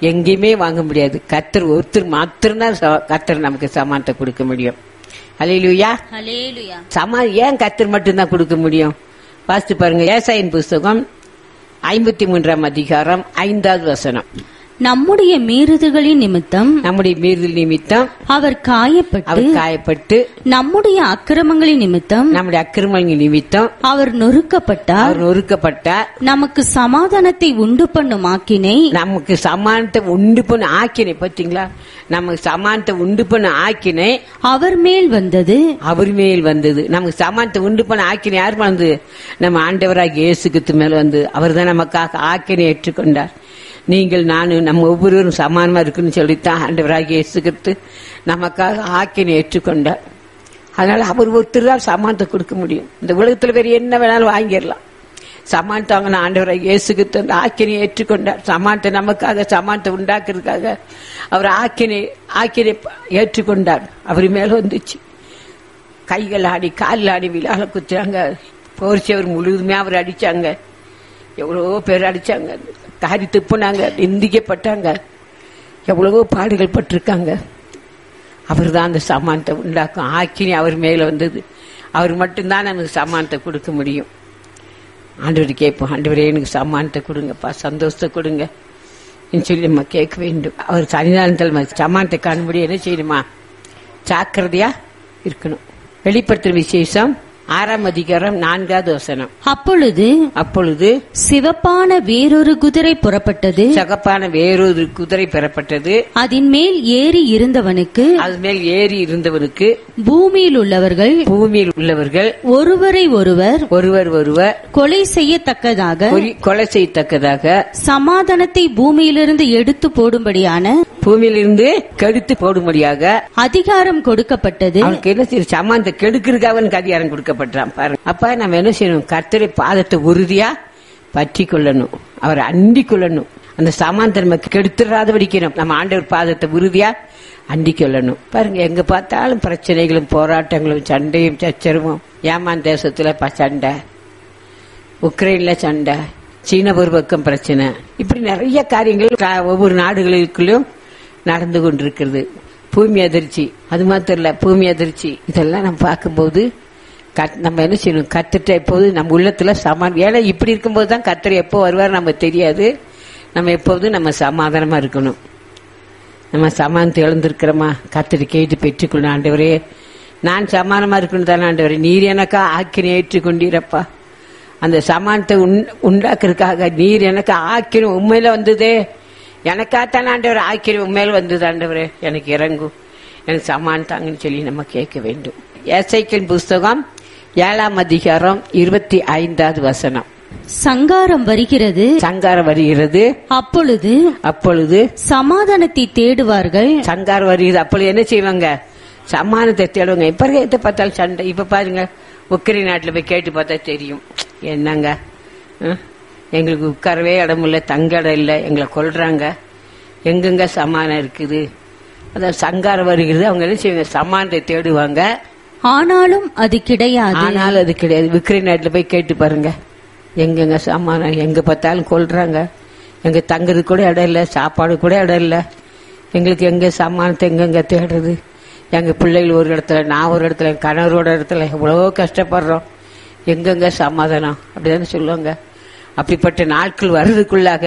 எங்கேயுமே வாங்க முடியாது கத்தர் ஒருத்தர் மாத்திரம்தான் ச- கத்தர் நமக்கு சமானத்தை கொடுக்க முடியும் அலையிலுயா ஹalleluya சமா ஏன் கத்தர் மட்டும்தான் கொடுக்க முடியும் வாசித்து பாருங்க ஏசாயின் புஸ்தகம் ஐம்பத்தி மூன்றாம் அதிகாரம் ஐந்தாவது வசனம் நம்முடைய மீறுதல்களின் நிமித்தம் நம்முடைய மீறுதல் நிமித்தம் அவர் காயப்பட்டு அவர் காயப்பட்டு நம்முடைய அக்கிரமங்களின் நிமித்தம் நம்முடைய அக்கிரமங்கள் நிமித்தம் அவர் நொறுக்கப்பட்டார் அவர் நொறுக்கப்பட்டார் நமக்கு சமாதானத்தை உண்டு பண்ணும் ஆக்கினை நமக்கு சமானத்தை உண்டு பண்ண ஆக்கினை பாத்தீங்களா நமக்கு சமானத்தை உண்டு பண்ண ஆக்கினை அவர் மேல் வந்தது அவர் மேல் வந்தது நமக்கு சமானத்தை உண்டு பண்ண ஆக்கினை யார் வந்தது நம்ம ஆண்டவராக இயேசுக்கு மேல் வந்து அவர் தான் நமக்காக ஆக்கினை ஏற்றுக்கொண்டார் நீங்கள் நானும் நம்ம ஒவ்வொருவரும் சமானமா இருக்குன்னு சொல்லித்தான் ஆண்டவராக இயேசுக்கு நமக்காக ஆக்கினை ஏற்றுக்கொண்டார் அதனால அவர் ஒருத்தர் தான் சமானத்தை கொடுக்க முடியும் இந்த உலகத்துல வேற என்ன வேணாலும் வாங்கிடலாம் சமானத்தை வாங்கின ஆண்டவரை இயேசுக்கு தந்து ஆக்கினை ஏற்றுக்கொண்டார் சமானத்தை நமக்காக சமானத்தை உண்டாக்குறதுக்காக அவர் ஆக்கினை ஆக்கினை ஏற்றுக்கொண்டார் அவர் மேல வந்துச்சு கைகள் ஆடி காலில் ஆடி விழால குத்துறாங்க போர்ச்சவர் முழுவதுமே அவர் அடிச்சாங்க எவ்வளவோ பேர் அடிச்சாங்க காரி துப்புனாங்க நிந்திக்கப்பட்டாங்க எவ்வளவோ பாடுகள் பட்டிருக்காங்க அவர் தான் அந்த சமானத்தை உண்டாக்கும் ஆக்கினி அவர் மேல வந்தது அவர் மட்டும்தான் நமக்கு சமானத்தை கொடுக்க முடியும் ஆண்டவர் கேட்போம் ஆண்டவரே எனக்கு சமானத்தை கொடுங்கப்பா சந்தோஷத்தை கொடுங்க ன்னு சொல்லி நம்ம கேட்க வேண்டும் அவர் சன்னிதானத்தில் நம்ம சமானத்தை காணும்படி என்ன செய்யணுமா ஜாக்கிரதையா இருக்கணும் வெளிப்படுத்துற விசேஷம் ஆறாம் அதிகாரம் நான்காவது வசனம் அப்பொழுது அப்பொழுது சிவப்பான வேறொரு குதிரை புறப்பட்டது சகப்பான வேறொரு குதிரை பெறப்பட்டது அதன் மேல் ஏறி இருந்தவனுக்கு அது மேல் ஏறி இருந்தவனுக்கு பூமியில் உள்ளவர்கள் பூமியில் உள்ளவர்கள் ஒருவரை ஒருவர் ஒருவர் ஒருவர் கொலை செய்யத்தக்கதாக கொரி- கொலை செய்யத்தக்கதாக சமாதானத்தை பூமியிலிருந்து எடுத்து போடும்படியான பூமியிலிருந்து கெடுத்து போடும்படியாக அதிகாரம் கொடுக்கப்பட்டது அவனுக்கு என்ன செய்யும் சமாந்த கெடுக்கிறதுக்கு அவனுக்கு அதிகாரம் கொடுக்கப்பட்டான் பாருங்க அப்ப நம்ம என்ன செய்யணும் கர்த்தரை பாதத்தை உறுதியா பற்றி கொள்ளணும் அவரை அண்டி கொள்ளணும் அந்த சமாந்த நம்ம கெடுத்துறாத படிக்கணும் நம்ம ஆண்டவர் பாதத்தை உறுதியா அண்டி கொள்ளணும் பாருங்க எங்க பார்த்தாலும் பிரச்சனைகளும் போராட்டங்களும் சண்டையும் சச்சரவும் ஏமான் தேசத்துல ப- சண்டை உக்ரைன்ல சண்டை சீன ஒரு பக்கம் பிரச்சனை இப்படி நிறைய காரியங்கள் கா- ஒவ்வொரு நாடுகளுக்குள்ளும் நடந்து கொண்டிருக்கிறது பூமி அதிர்ச்சி அது மாத்திரம் இல்ல பூமி அதிர்ச்சி இதெல்லாம் நம்ம பார்க்கும்போது கத்- நம்ம என்ன செய்யணும் கத்துட்ட எப்போது நம்ம உள்ளத்துல சமான் ஏன்னா இப்படி இருக்கும்போது தான் கத்தர் எப்போ வருவார் நம்ம தெரியாது நம்ம எப்போதும் நம்ம சமாதானமா இருக்கணும் நம்ம சமானத்தை இழந்திருக்கிறோமா கத்தடி கேட்டு பெற்றுக்கொள்ளணும் ஆண்டவரே நான் சமானமா இருக்கணும் தானே ஆண்டவரே நீர் எனக்கா ஆக்கினை ஏற்றுக்கொண்டீரப்பா அந்த சமானத்தை உண்- உண்டாக்குறதுக்காக நீர் எனக்கு ஆக்கினை உண்மையில வந்ததே எனக்காத்தானே ஆண்டவர் ஆக்கினை உண்மையில வந்தது ஆண்டவரே எனக்கு இறங்கும் எனக்கு சமானத்தாங்கன்னு சொல்லி நம்ம கேட்க வேண்டும் ஏசைக்கின் புஸ்தகம் ஏழாம் அதிகாரம் இருபத்தி ஐந்தாவது வசனம் சங்காரம் வருகிறது சங்காரம் வருகிறது அப்பொழுது அப்பொழுது சமாதானத்தை தேடுவார்கள் சங்காரம் வருகிறது அப்பொழுது என்ன செய்வாங்க சமானத்தை தேடுவாங்க இப்ப இருக்க எதை பார்த்தாலும் சண்டை இப்ப பாருங்க உக்ரைன் நாட்டுல போய் கேட்டு பார்த்தா தெரியும் என்னங்க ம்? எங்களுக்கு உட்காரவே இடம் இல்ல தங்க இடம் இல்ல எங்களை கொல்றாங்க எங்கெங்க சமானம் இருக்குது அதான் சங்காரம் வருகிறது அவங்க என்ன செய்வாங்க சமானத்தை தேடுவாங்க ஆனாலும் அது கிடையாது ஆனாலும் அது கிடையாது உக்ரைன் நாட்டுல போய் கேட்டு பாருங்க எங்கெங்க சமானம் எங்க பார்த்தாலும் கொல்றாங்க எங்க தங்குறது கூட இடம் இல்ல சாப்பாடு கூட இடம் இல்ல எங்களுக்கு எங்க சமானத்தை எங்கெங்க தேடுறது எங்க பிள்ளைகள் ஒரு இடத்துல நான் ஒரு இடத்துல என் கணவரோட இடத்துல எவ்வளவோ கஷ்டப்படுறோம் எங்கெங்க சமாதானம் அப்படிதானே சொல்லுவாங்க அப்படிப்பட்ட நாட்கள் வர்றதுக்குள்ளாக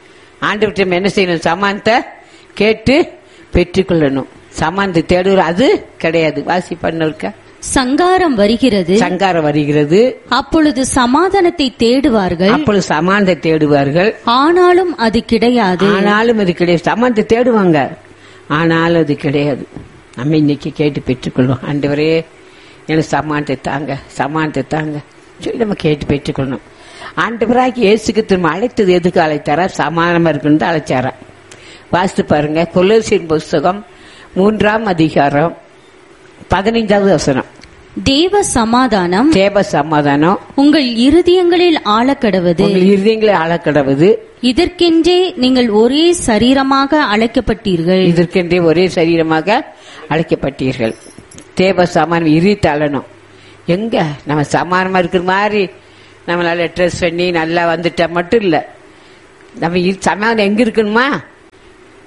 ஆண்டு என்ன செய்யணும் சமானத்தை கேட்டு பெற்றுக்கொள்ளணும் சமானத்தை தேடுகிற அது கிடையாது வாசி பண்ண சங்காரம் வருகிறது சங்காரம் வருகிறது அப்பொழுது சமாதானத்தை தேடுவார்கள் அப்பொழுது சமானத்தை தேடுவார்கள் ஆனாலும் அது கிடையாது ஆனாலும் அது கிடையாது சமானத்தை தேடுவாங்க ஆனாலும் அது கிடையாது நம்ம இன்னைக்கு கேட்டு பெற்றுக்கொள்வோம் ஆண்டவரே எனக்கு சமானத்தை தாங்க சமானத்தை தாங்க சொல்லி நம்ம கேட்டு பெற்றுக்கொள்ளணும் ஆண்டவராகி இயேசுக்கு திரும்ப அழைத்தது எதுக்கு அழைத்தாரா சமானமா இருக்குன்னு தான் அழைச்சாரா வாசித்து பாருங்க கொலோசியன் புஸ்தகம் மூன்றாம் அதிகாரம் பதினைஞ்சாவது வசனம் தேவ சமாதானம் தேவ சமாதானம் உங்கள் இருதயங்களில் ஆழக்கடவது உங்கள் இருதயங்களை ஆளக்கடவுது இதற்கென்றே நீங்கள் ஒரே சரீரமாக அழைக்கப்பட்டீர்கள் இதற்கென்றே ஒரே சரீரமாக அழைக்கப்பட்டீர்கள் தேவ சமானம் இரு தள்ளணும் எங்க நம்ம சமானமா இருக்கிற மாதிரி நம்மளால ட்ரெஸ் பண்ணி நல்லா வந்துட்டா மட்டும் இல்ல நம்ம இரு- சமாதானம் எங்க இருக்கணுமா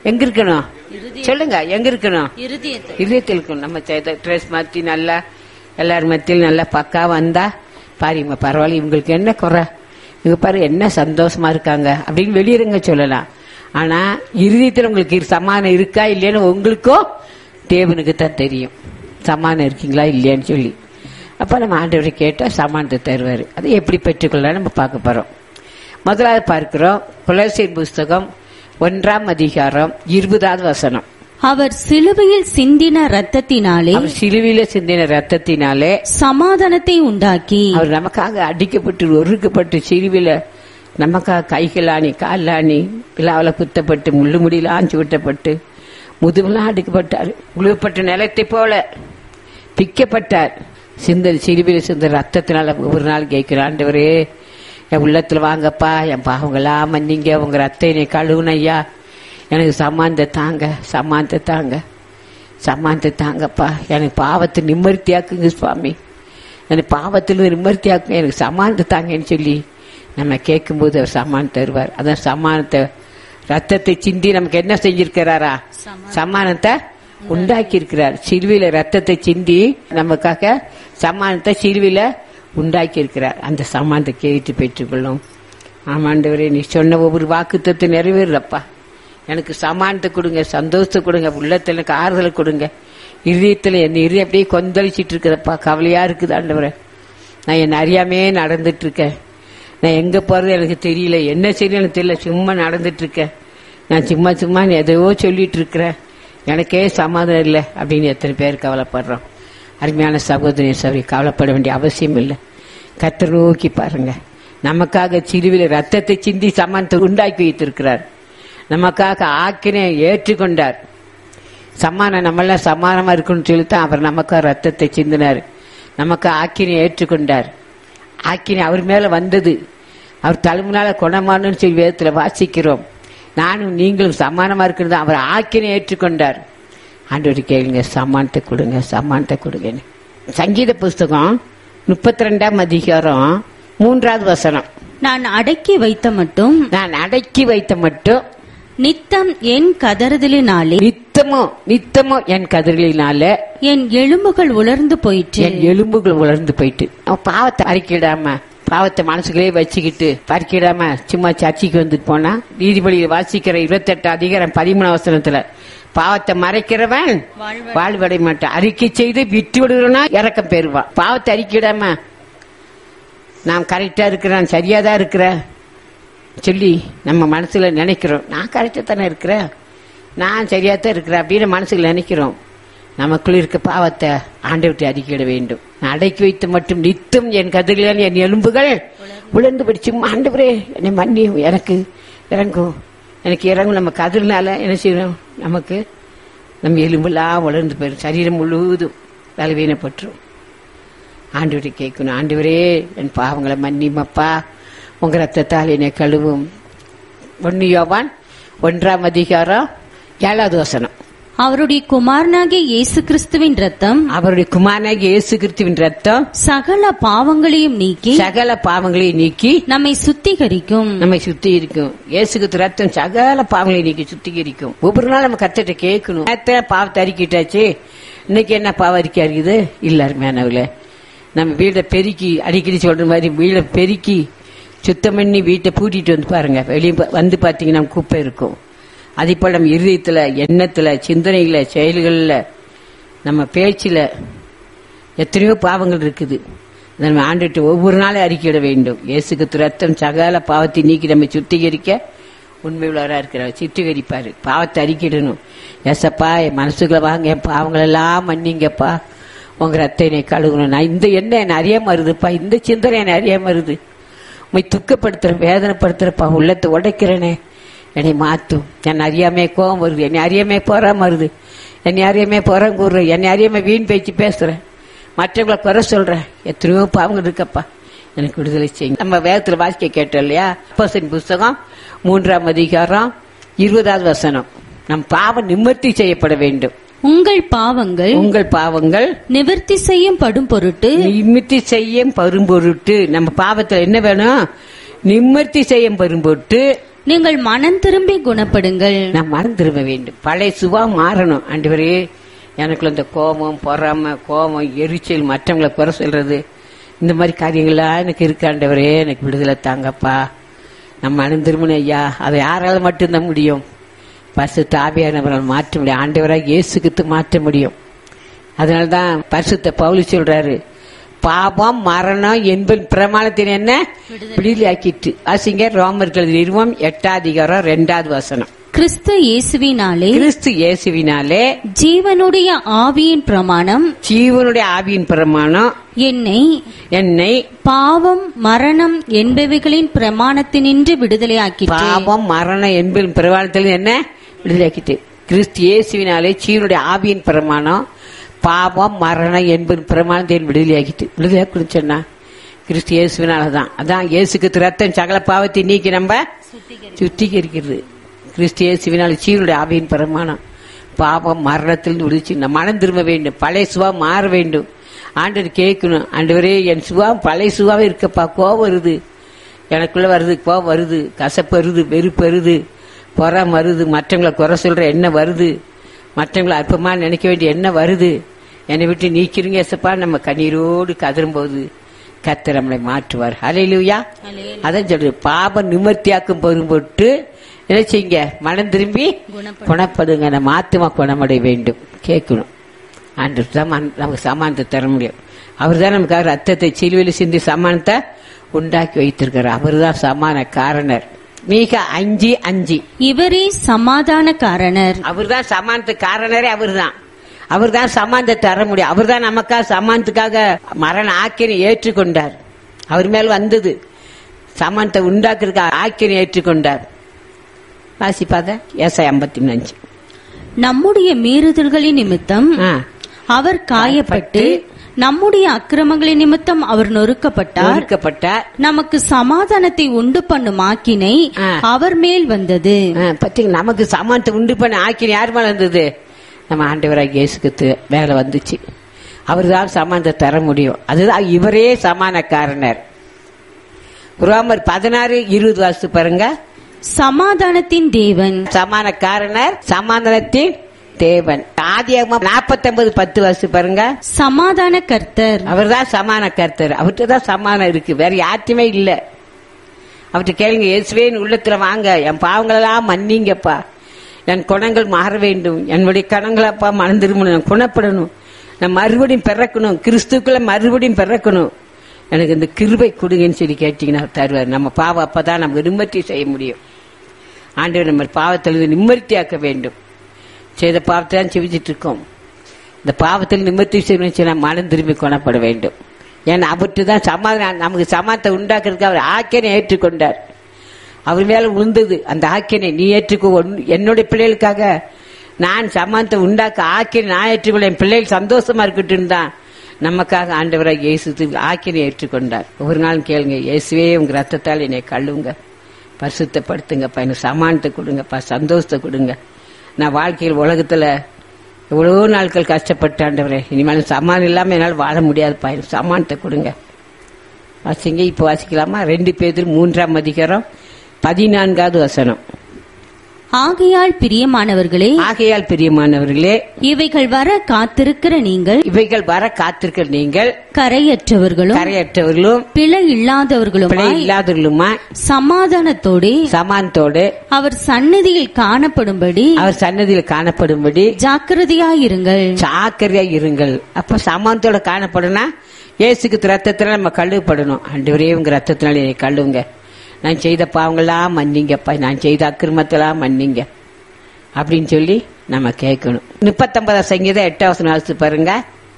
எங்க இருக்கணும் சொல்லுங்க எங்க இருக்கணும் இருதயத்தில் இதயத்தில் இருக்கணும் நம்ம ட்ரெஸ் மாத்தி நல்லா எல்லாரும் மத்தியில் நல்லா பக்கா வந்தா பாருங்க பரவாயில்ல இவங்களுக்கு என்ன குறை இவங்க பாரு என்ன சந்தோஷமா இருக்காங்க அப்படின்னு வெளியிருங்க சொல்லலாம் ஆனா இறுதியத்தில் உங்களுக்கு இரு- சமாதானம் இருக்கா இல்லையான்னு உங்களுக்கோ தேவனுக்கு தான் தெரியும் சமாதானம் இருக்கீங்களா இல்லையான்னு சொல்லி அப்ப நம்ம ஆண்டவரை கேட்டா சமாதானத்தை தருவாரு அதை எப்படி பெற்றுக்கொள்ளலாம் நம்ம பார்க்க போறோம் முதலாவது பார்க்கிறோம் குலசின் புஸ்தகம் ஒன்றாம் அதிகாரம் இருபதாவது வசனம் அவர் சிலுவையில் சிந்தின ரத்தத்தினாலே அவர் சிலுவையில சிந்தின ரத்தத்தினாலே சமாதானத்தை உண்டாக்கி அவர் நமக்காக அடிக்கப்பட்டு ஒருக்கப்பட்டு சிலுவையில நமக்காக கைகளாணி காலாணி விழாவில குத்தப்பட்டு முள்ளு முடியெல்லாம் சுட்டப்பட்டு முதுமெல்லாம் அடிக்கப்பட்டார் உழுவப்பட்ட நிலத்தை போல பிக்கப்பட்டார் சிந்த சிலுவையில சிந்த ரத்தத்தினால ஒரு நாள் கேட்கிற ஆண்டவரே என் உள்ளத்துல வாங்கப்பா என் பாவங்களா மன்னிங்க உங்க ரத்த என்னை கழுவுன ஐயா எனக்கு சமாந்த தாங்க சமாந்த தாங்க சமாந்த தாங்கப்பா எனக்கு பாவத்தை நிம்மர்த்தியாக்குங்க சுவாமி எனக்கு பாவத்தில் நிம்மர்த்தியாக்குங்க எனக்கு சமானத்தை தாங்கன்னு சொல்லி நம்ம கேட்கும்போது அவர் சமான் தருவார் அதான் சமானத்தை ரத்தத்தை சிந்தி நமக்கு என்ன செஞ்சிருக்கிறாரா சமானத்தை உண்டாக்கி இருக்கிறார் சிறுவில ரத்தத்தை சிந்தி நமக்காக சமானத்தை சிறுவில உண்டாக்கி இருக்கிறார் அந்த சமானத்தை கேட்டு பெற்றுக்கொள்ளும் ஆமாண்டவரே நீ சொன்ன ஒவ்வொரு வாக்குத்தத்தை நிறைவேறப்பா எனக்கு சமானத்தை கொடுங்க சந்தோஷத்தை கொடுங்க உள்ளத்துல எனக்கு ஆறுதலை கொடுங்க இதயத்துல என் இரு அப்படியே கொந்தளிச்சிட்டு இருக்குதப்பா கவலையா இருக்குது ஆண்டவரே நான் என்ன அறியாமே நடந்துட்டு இருக்கேன் நான் எங்க போறது எனக்கு தெரியல என்ன செய்யணும் எனக்கு தெரியல சும்மா நடந்துட்டு இருக்கேன் நான் சும்மா சும்மா எதையோ சொல்லிட்டு இருக்கிறேன் எனக்கே சமாதானம் இல்லை அப்படின்னு எத்தனை பேர் கவலைப்படுறோம் அருமையான சகோதரி சரி கவலைப்பட வேண்டிய அவசியம் இல்லை கத்தர் நோக்கி பாருங்க நமக்காக சிறுவில ரத்தத்தை சிந்தி சமானத்தை உண்டாக்கி வைத்திருக்கிறார் நமக்காக ஆக்கினை ஏற்றுக்கொண்டார் சமானம் நம்மளாம் சமானமா இருக்கணும்னு சொல்லித்தான் அவர் நமக்காக ரத்தத்தை சிந்தினார் நமக்கு ஆக்கினை ஏற்றுக்கொண்டார் ஆக்கினை அவர் மேல வந்தது அவர் தலைமுனால குணமானு சொல்லி வேதத்துல வாசிக்கிறோம் நானும் நீங்களும் சமானமா இருக்கிறது அவர் ஆக்கினை ஏற்றுக்கொண்டார் ஆண்டவர் கேளுங்க சமானத்தை கொடுங்க சமானத்தை கொடுங்கன்னு சங்கீத புஸ்தகம் முப்பத்தி ரெண்டாம் அதிகாரம் மூன்றாவது வசனம் நான் அடக்கி வைத்த மட்டும் நான் அடக்கி வைத்த மட்டும் நித்தம் என் கதறுதலினாலே நித்தமோ நித்தமோ என் கதிர்களினால என் எலும்புகள் உலர்ந்து போயிற்று என் எலும்புகள் உலர்ந்து போயிட்டு அவன் பாவத்தை அறிக்கிடாம பாவத்தை மனசுக்குள்ளே வச்சுக்கிட்டு பறிக்கிடாம சும்மா சர்ச்சைக்கு வந்துட்டு போனா நீதிபதியில் வாசிக்கிற இருபத்தெட்டு அதிகாரம் பதிமூணு அவசரத்துல பாவத்தை மறைக்கிறவன் வாழ்வடை மாட்டான் அறிக்கை செய்து விட்டு விடுறனா இறக்கம் பெறுவான் பாவத்தை அறிக்கிடாம நான் கரெக்டா இருக்கிறேன் சரியா தான் இருக்கிறேன் சொல்லி நம்ம மனசுல நினைக்கிறோம் நான் கரெக்டா தானே இருக்கிறேன் நான் சரியா தான் இருக்கிறேன் அப்படின்னு மனசுல நினைக்கிறோம் நமக்குள்ள இருக்க பாவத்தை ஆண்டவர்கிட்ட அறிக்கையிட வேண்டும் நான் அடக்கி வைத்து மட்டும் நித்தம் என் கதிரில் என் எலும்புகள் உழந்து படிச்சு ஆண்டவரே என்னை மன்னியும் எனக்கு இறங்கும் எனக்கு இறங்கும் நம்ம கதிரினால என்ன செய்யணும் நமக்கு நம்ம எலும்பெல்லாம் உலர்ந்து போயிடும் சரீரம் முழுவதும் பலவீனப்பட்டுரும் ஆண்டவரை கேட்கணும் ஆண்டவரே என் பாவங்களை மன்னிமப்பா உங்க ரத்தத்தால் என்னை கழுவும் ஒன்னு யோவான் ஒன்றாம் அதிகாரம் ஏழாவது வசனம் அவருடைய குமாரனாகிய இயேசு கிறிஸ்துவின் ரத்தம் அவருடைய குமாரனாகிய இயேசு கிறிஸ்துவின் ரத்தம் சகல பாவங்களையும் நீக்கி சகல பாவங்களை நீக்கி நம்மை சுத்திகரிக்கும் நம்மை சுத்திகரிக்கும் இயேசு கிறிஸ்து ரத்தம் சகல பாவங்களை நீக்கி சுத்திகரிக்கும் ஒவ்வொரு நாள் நம்ம கத்திட்ட கேட்கணும் நேரத்துல பாவத்தை அறிக்கிட்டாச்சு இன்னைக்கு என்ன பாவம் அறிக்கை இருக்குது இல்ல அருமையானவர்களே நம்ம வீடை பெருக்கி அடிக்கடி சொல்ற மாதிரி வீடை பெருக்கி சுத்தம் பண்ணி வீட்டை பூட்டிட்டு வந்து பாருங்க வெளியே ப- வந்து பாத்தீங்கன்னா குப்பை இருக்கும் அதே போல நம்ம இருதயத்துல எண்ணத்துல சிந்தனைகள செயல்கள்ல நம்ம பேச்சுல எத்தனையோ பாவங்கள் இருக்குது அதை நம்ம ஆண்டுட்டு ஒவ்வொரு நாளும் அறிக்கையிட வேண்டும் இயேசுக்கு ரத்தம் சகல பாவத்தை நீக்கி நம்ம சுத்திகரிக்க உண்மை உள்ளவரா இருக்கிறார் சுத்திகரிப்பாரு பாவத்தை அறிக்கிடணும் ஏசப்பா என் மனசுக்குள்ள வாங்க என் பாவங்களெல்லாம் மன்னிங்கப்பா உங்க ரத்தம் என்னை கழுகணும் நான் இந்த எண்ணம் என்ன அறியாம வருதுப்பா இந்த சிந்தனை என்ன அறியாம வருது உண்மை துக்கப்படுத்துறேன் வேதனைப்படுத்துறப்பா உள்ளத்தை உடைக்கிறேனே என்னை மாத்தும் என்னை அறியாமே கோவம் வருது என்னை அறியாமே போறாம வருது என்னை அறியாமே புறம் கூறுறேன் என்னை அறியாம வீண் பேச்சு பேசுறேன் மற்றவங்களை குறை சொல்றேன் எத்தனையோ பாவங்கள் இருக்கப்பா எனக்கு விடுதலை செய்யுங்க நம்ம வேதத்துல வாசிக்க கேட்டோம் இல்லையா அப்போஸ்தலன் புஸ்தகம் மூன்றாம் அதிகாரம் இருபதாவது வசனம் நம் பாவம் நிம்மர்த்தி செய்யப்பட வேண்டும் உங்கள் பாவங்கள் உங்கள் பாவங்கள் நிவர்த்தி செய்யும் படும் பொருட்டு நிமித்தி செய்யும் பரும்பொருட்டு நம்ம பாவத்துல என்ன வேணும் நிம்மர்த்தி செய்யும் பரும்பொருட்டு நீங்கள் மனம் திரும்பி குணப்படுங்கள் நான் மனம் திரும்ப வேண்டும் பழைய சுவா மாறணும் ஆண்டவரே எனக்குள்ள இந்த கோபம் பொறாம கோபம் எரிச்சல் மற்றவங்களை குறை சொல்றது இந்த மாதிரி காரியங்கள்லாம் எனக்கு இருக்கு ஆண்டவரே எனக்கு விடுதலை தாங்கப்பா நான் மனம் திரும்பணும் ஐயா அதை யாரால மட்டும்தான் முடியும் பசு தாபியானவரால் மாற்ற முடியும் ஆண்டவராக இயேசுக்கு மாற்ற முடியும் அதனாலதான் பரிசுத்த பவுலி சொல்றாரு பாபம் மரணம் என்பது பிரமாணத்தின் என்ன விடுதலையாக்கிட்டு வாசிங்க ரோமர்கள் நிறுவம் எட்டாம் அதிகாரம் ரெண்டாவது வசனம் கிறிஸ்து இயேசுவினாலே கிறிஸ்து இயேசுவினாலே ஜீவனுடைய ஆவியின் பிரமாணம் ஜீவனுடைய ஆவியின் பிரமாணம் என்னை என்னை பாவம் மரணம் என்பவைகளின் பிரமாணத்தினின்று விடுதலையாக்கிற்று பாவம் மரணம் என்பது பிரமாணத்தில் என்ன விடுதலையாக்கிட்டு கிறிஸ்து இயேசுவினாலே ஜீவனுடைய ஆவியின் பிரமாணம் பாவம் மரணம் என்பது பிரமாணத்தின் விடுதலையாக்கிட்டு விடுதலையாக்குன்னு சொன்னா கிறிஸ்து இயேசுவினாலதான் அதான் இயேசுக்கு ரத்தம் சகல பாவத்தை நீக்கி நம்ம சுத்திகரிக்கிறது கிறிஸ்து இயேசுவினால் ஜீவனுடைய ஆவியின் பிரமாணம் பாவம் மரணத்தில் விடுச்சு நம்ம மனம் திரும்ப வேண்டும் பழைய சுவா மாற வேண்டும் ஆண்டவர் கேட்கணும் ஆண்டவரே என் சுவா பழைய சுவாவே இருக்கப்பா கோவம் வருது எனக்குள்ள வருது கோவம் வருது கசப்பு வருது வெறுப்பு வருது பொறாம வருது மற்றவங்களை குறை சொல்ற என்ன வருது மற்றவங்களை அற்பமா நினைக்க வேண்டிய என்ன வருது என்னை விட்டு நீக்கிறீங்க ஏசப்பா நம்ம கண்ணீரோடு கதறும்போது கர்த்தர் நம்மளை மாற்றுவார் ஹalleluya அதான் சொல்றது பாப நிமர்த்தியாக்கும் பொரும்பொட்டு என்ன செய்யுங்க மனம் திரும்பி குணப்படுங்க நம்ம ஆத்துமா குணமடைய வேண்டும் கேட்கணும் ஆண்டு தான் மன- நமக்கு சமானத்தை தர முடியும் அவர் தான் நமக்காக ரத்தத்தை சிலுவையில் சிந்தி சமானத்தை உண்டாக்கி வைத்திருக்கிறார் அவர் தான் சமான காரணர் மிக அஞ்சு அஞ்சு இவரே சமாதான காரணர் அவர் தான் சமானத்துக்கு காரணரே அவர் தான் அவர் தான் சமானத்தை தர முடியும் அவர் தான் நமக்காக சமானத்துக்காக மரண ஆக்கினை ஏற்றுக்கொண்டார் அவர் மேல் வந்தது சமானத்தை உண்டாக்குறதுக்கு ஆக்கினை ஏற்றுக்கொண்டார் வாசிப்பாத ஏசாய் ஐம்பத்தி அஞ்சு நம்முடைய மீறுதல்களின் நிமித்தம் ஆ. அவர் காயப்பட்டு நம்முடைய அக்கிரமங்களின் நிமித்தம் அவர் நொறுக்கப்பட்டார் நொறுக்கப்பட்டார் நமக்கு சமாதானத்தை உண்டு பண்ணும் ஆக்கினை ஆ. அவர் மேல் வந்தது ஆ, பாத்தீங்க நமக்கு சமானத்தை உண்டு பண்ண ஆக்கினை யார் மேல வந்தது நம்ம ஆண்டவராக இயேசுக்கு மேல வந்துச்சு அவர் தான் சமானத்தை தர முடியும் அதுதான் இவரே சமான காரணர் ரோமர் பதினாறு இருபது வாசு பாருங்க சமாதானத்தின் தேவன் சமான காரணர் சமாதானத்தின் தேவன் ஆதியாகமம் நாற்பத்தி ஒன்பது பத்து வாசு பாருங்க சமாதான கர்த்தர் அவர் தான் சமான கர்த்தர் அவர்கிட்ட தான் சமானம் இருக்கு வேற யார்ட்டுமே இல்ல அவர்கிட்ட கேளுங்க இயேசுவே என் உள்ளத்துல வாங்க என் பாவங்களெல்லாம் மன்னிங்கப்பா என் குணங்கள் மாற வேண்டும் என்னுடைய கணங்களப்பா மனம் திரும்பணும் நான் குணப்படணும் நான் மறுபடியும் பிறக்கணும் கிறிஸ்துக்குள்ள மறுபடியும் பிறக்கணும் எனக்கு இந்த கிருபை கொடுங்கன்னு சொல்லி கேட்டீங்கன்னா அவர் தருவார் நம்ம பாவம் அப்பதான் நம்ம நிம்மதி செய்ய முடியும் ஆண்டவர் நம்ம பாவத்திலிருந்து நிம்மதியாக்க வேண்டும் செய்த பாவத்தை தான் செவிச்சிட்டு இருக்கோம் இந்த பாவத்தில் நிம்மதி செய்யணும் மனம் திரும்பி கொணப்பட வேண்டும் ஏன்னா அவர்கிட்ட தான் சமாதானம் நமக்கு சமாதத்தை உண்டாக்குறதுக்கு அவர் ஆக்கினை ஏற்றுக்கொண்டார் அவர் மேல விழுந்தது அந்த ஆக்கினை நீ ஏற்றுக்கோ உன்- என்னுடைய பிள்ளைகளுக்காக நான் சமாதத்தை உண்டாக்க ஆக்கினை நான் ஏற்றுக்கொள்ள என் பிள்ளைகள் சந்தோஷமா இருக்கட்டும் தான் நமக்காக ஆண்டவராக இயேசு ஆக்கினை ஏற்றுக்கொண்டார் ஒவ்வொரு நாளும் கேளுங்க இயேசுவே உங்க ரத்தத்தால் என்னை கழுவுங்க பரிசுத்தப்படுத்துங்கப்பா எனக்கு சமானத்தை கொடுங்கப்பா சந்தோஷத்தை கொடுங்க நான் வாழ்க்கையில் உலகத்துல எவ்வளவோ நாட்கள் கஷ்டப்பட்டு ஆண்டவரே இனிமேல் சமானம் இல்லாம என்னால் வாழ முடியாதுப்பா எனக்கு சமானத்தை கொடுங்க வாசிங்க இப்போ வாசிக்கலாமா ரெண்டு பேர் மூன்றாம் அதிகாரம் பதினான்காவது வசனம் ஆகையால் பிரியமானவர்களே ஆகையால் பிரியமானவர்களே இவைகள் வர காத்திருக்கிற நீங்கள் இவைகள் வர காத்திருக்கிற நீங்கள் கரையற்றவர்களும் கரையற்றவர்களும் பிழை பிழை இல்லாதவர்களுமாய் இல்லாதவர்களுமா சமாதானத்தோடே சமானத்தோடு அவர் சந்நிதியில் காணப்படும்படி அவர் சன்னதியில் காணப்படும்படி ஜாக்கிரதையாயிருங்கள் சாக்கரையா இருங்கள் அப்ப சமானத்தோட காணப்படுனா இயேசுக்கு ரத்தத்துல நம்ம கழுவப்படணும் ஆண்டவரே உங்க ரத்தத்தினால என்னை கழுவுங்க நான் செய்த பாவங்களாம் மன்னிங்கப்பா நான் செய்த அக்கிரமத்தெல்லாம் மன்னிங்க அப்படின்னு சொல்லி நம்ம கேட்கணும் முப்பத்தொன்பதாம் சங்கீதம் எட்டாவது வாசித்து பாருங்க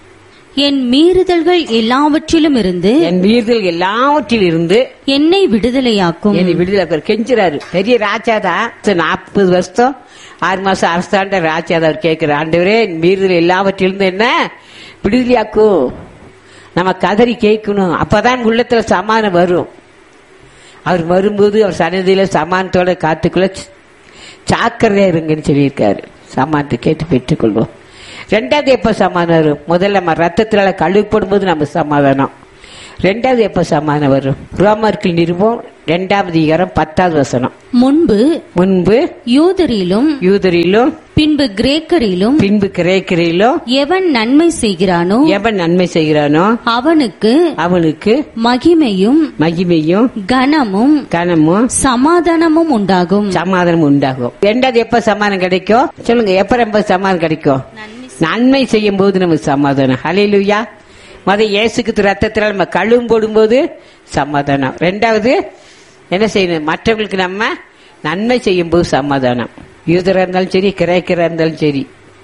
என் மீறுதல்கள் எல்லாவற்றிலும் இருந்து என் வீர்கள் எல்லாவற்றில் இருந்து என்னை விடுதலையாக்கும் என்னை விடுதலை அவர் கெஞ்சுறாரு பெரிய ராஜா தான் நாற்பது வருஷம் ஆறு மாசம் அரசாண்ட ராஜா தான் அவர் கேட்கிற ஆண்டவரே என் வீரர்கள் எல்லாவற்றிலிருந்து என்ன விடுதலையாக்கும் நம்ம கதறி கேட்கணும் அப்பதான் உள்ளத்துல சமானம் வரும் அவர் வரும்போது அவர் சன்னதியில சமானத்தோட காத்துக்குள்ள சாக்கரையா இருங்கன்னு சொல்லியிருக்காரு சமானத்தை கேட்டு பெற்றுக்கொள்வோம் ரெண்டாவது எப்ப சமாதானம் வரும் முதல்ல நம்ம ரத்தத்தினால கழுவிப்படும் போது நம்ம சமாதானம் ரெண்டாவது எப்ப சமாதானம் வரும் ரோமர்கள் நிருபம் ரெண்டாவது அதிகாரம் பத்தாவது வசனம் முன்பு முன்பு யூதரிலும் யூதரிலும் பின்பு கிரேக்கரிலும் பின்பு கிரேக்கரிலும் எவன் நன்மை செய்கிறானோ எவன் நன்மை செய்கிறானோ அவனுக்கு அவனுக்கு மகிமையும் மகிமையும் கனமும் கனமும் சமாதானமும் உண்டாகும் சமாதானம் உண்டாகும் ரெண்டாவது எப்ப சமாதானம் கிடைக்கும் சொல்லுங்க எப்ப ரொம்ப சமாதானம் கிடைக்கும் நன்மை செய்யும் போது நமக்கு சமாதானம் ஹalleluya மத இயேசுக்கு ரத்தத்தினால் நம்ம கழுவும் போடும்போது சமாதானம் ரெண்டாவது என்ன செய்யணும் மற்றவங்களுக்கு நம்ம நன்மை செய்யும் போது சமாதானம் யூதரா இருந்தாலும் சரி கிரேக்கரா இருந்தாலும் சரி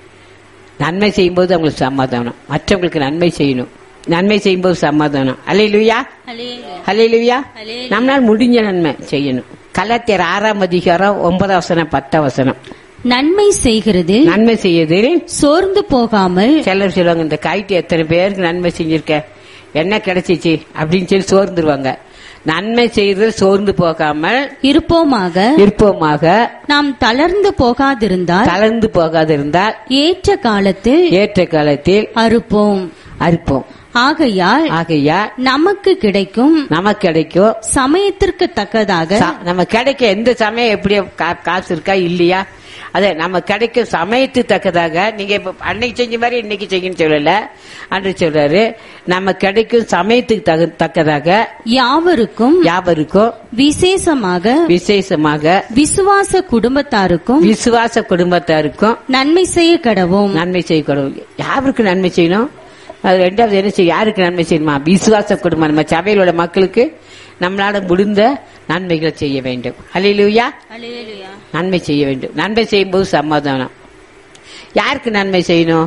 நன்மை செய்யும்போது அவங்களுக்கு சமாதானம் மற்றவங்களுக்கு நன்மை செய்யணும் நன்மை செய்யும்போது சமாதானம் அலையிலுயா ஹalleluya நம்மளால் முடிஞ்ச நன்மை செய்யணும் கலத்தியர் ஆறாம் அதிகாரம் ஒன்பதாம் வசனம் பத்தாம் வசனம் நன்மை செய்கிறதில் நன்மை செய்யதில் சோர்ந்து போகாமல் சிலர் சொல்லுவாங்க இந்த கைட்டு எத்தனை பேருக்கு நன்மை செஞ்சிருக்க என்ன கிடைச்சிச்சு அப்படின்னு சொல்லி சோர்ந்துருவாங்க நன்மை செய்யறது சோர்ந்து போகாமல் இருப்போமாக இருப்போமாக நாம் தளர்ந்து போகாதிருந்தால் கலந்து போகாதிருந்தால் ஏற்ற காலத்தில் ஏற்ற காலத்தில் அறுப்போம் அறுப்போம் ஆகையால் ஆகையா நமக்கு கிடைக்கும் நமக்கு கிடைக்கும் சமயத்திற்கு தக்கதாக ச- நம்ம கிடைக்க எந்த சமயம் எப்படி கா- காசு இருக்கா இல்லையா அதே நம்ம கிடைக்கும் சமயத்து தக்கதாக நீங்க இப்ப அன்னைக்கு செஞ்ச மாதிரி இன்னைக்கு செய்யணும்னு சொல்லல அன்று சொல்றாரு நம்ம கிடைக்கும் சமயத்துக்கு தகு- தக்கதாக யாவருக்கும் யாவருக்கும் விசேஷமாக விசேஷமாக விசுவாச குடும்பத்தாருக்கும் விசுவாச குடும்பத்தாருக்கும் நன்மை செய்ய கடவோம் நன்மை செய்யக்கூடாது யாருக்கு நன்மை செய்யணும் அது ரெண்டாவது என்ன செய்யும் யாருக்கு நன்மை செய்யணுமா விசுவாச குடும்பம் நம்ம சபையில் உள்ள மக்களுக்கு நம்மளால முடிந்த நன்மைகளை செய்ய வேண்டும் அல்லையிலுயா நன்மை செய்ய வேண்டும் நன்மை செய்யும்போது சமாதானம் யாருக்கு நன்மை செய்யணும்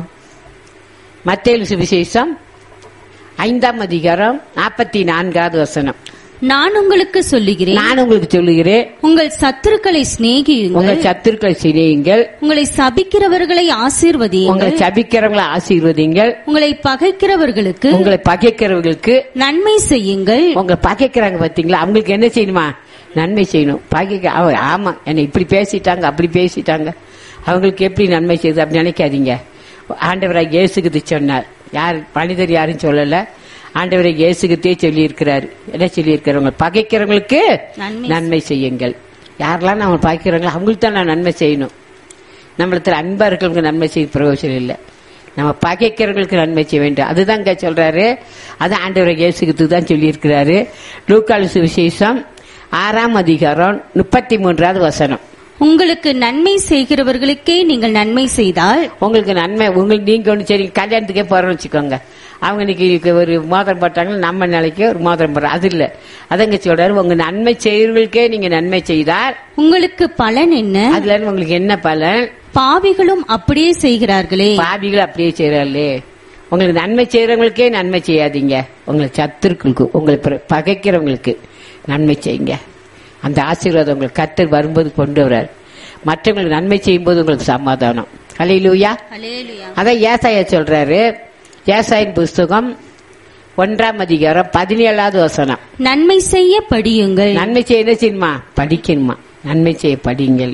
மத்திய சுவிசேஷம் ஐந்தாம் அதிகாரம் நாற்பத்தி நான்காவது வசனம் நான் உங்களுக்கு சொல்லுகிறேன் நான் உங்களுக்கு சொல்லுகிறேன் உங்கள் சத்துருக்களை சிநேகியுங்கள் உங்கள் சத்துருக்களை சிரியுங்கள் உங்களை சபிக்கிறவர்களை உங்களை ஆசீர்வதியுங்கள் சபிக்கிறவங்களை ஆசீர்வதிங்கள் உங்களை பகைக்கிறவர்களுக்கு உங்களை பகைக்கிறவர்களுக்கு நன்மை செய்யுங்கள் உங்களை பகைக்கிறாங்க பாத்தீங்களா அவங்களுக்கு என்ன செய்யணுமா நன்மை செய்யணும் பகைக்க அவ ஆமா என்னை இப்படி பேசிட்டாங்க அப்படி பேசிட்டாங்க அவங்களுக்கு எப்படி நன்மை செய்யுது அப்படி நினைக்காதீங்க ஆண்டவராக இயேசுக்கு சொன்னார் யார் மனிதர் யாரும் சொல்லல ஆண்டவரை இயேசுகிட்டே சொல்லி இருக்கிறார் என்ன சொல்லி இருக்கிறவங்க பகைக்கிறவங்களுக்கு நன்மை நன்மை செய்யுங்கள் யாரெல்லாம் நம்ம பகைக்கிறாங்களோ அவங்களுக்கு தான் நான் நன்மை செய்யணும் நம்மளத்துல அன்பா இருக்கிறவங்களுக்கு நன்மை செய்ய பிரயோஜனம் இல்லை நம்ம பகைக்கிறவங்களுக்கு நன்மை செய்ய வேண்டும் அதுதான் இங்க சொல்றாரு அது ஆண்டவரை இயேசுக்கு தான் சொல்லி இருக்கிறாரு லூக்காலு சுவிசேஷம் ஆறாம் அதிகாரம் முப்பத்தி மூன்றாவது வசனம் உங்களுக்கு நன்மை செய்கிறவர்களுக்கே நீங்கள் நன்மை செய்தால் உங்களுக்கு நன்மை உங்களுக்கு நீங்க ஒன்று சரி கல்யாணத்துக்கே போறோம்னு வச்சுக்கோங்க அவங்க இன்னைக்கு ஒரு மோதிரம் போட்டாங்கன்னா நம்ம நிலைக்கு ஒரு மோதிரம் போடுறோம் அது இல்ல அதங்க சொல்றாரு உங்க நன்மை செய்யறவங்களுக்கே நீங்க நன்மை செய்தால் உங்களுக்கு பலன் என்ன அதுல இருந்து உங்களுக்கு என்ன பலன் பாவிகளும் அப்படியே செய்கிறார்களே பாவிகள் அப்படியே செய்யறாங்களே உங்களுக்கு நன்மை செய்யறவங்களுக்கே நன்மை செய்யாதீங்க உங்களை சத்துருக்களுக்கு உங்களை பிற- பகைக்கிறவங்களுக்கு நன்மை செய்யுங்க அந்த ஆசீர்வாதம் உங்களுக்கு கத்தர் வரும்போது கொண்டு வர்றார் மற்றவங்களுக்கு நன்மை செய்யும்போது உங்களுக்கு சமாதானம் அலையிலூயா அதான் ஏசாயா சொல்றாரு ஏசாயின் புஸ்தகம் ஒன்றாம் அதிகாரம் பதினேழாவது வசனம் நன்மை செய்ய படியுங்கள் நன்மை செய்ய என்ன செய்யணுமா படிக்கணுமா நன்மை செய்ய படிங்கள்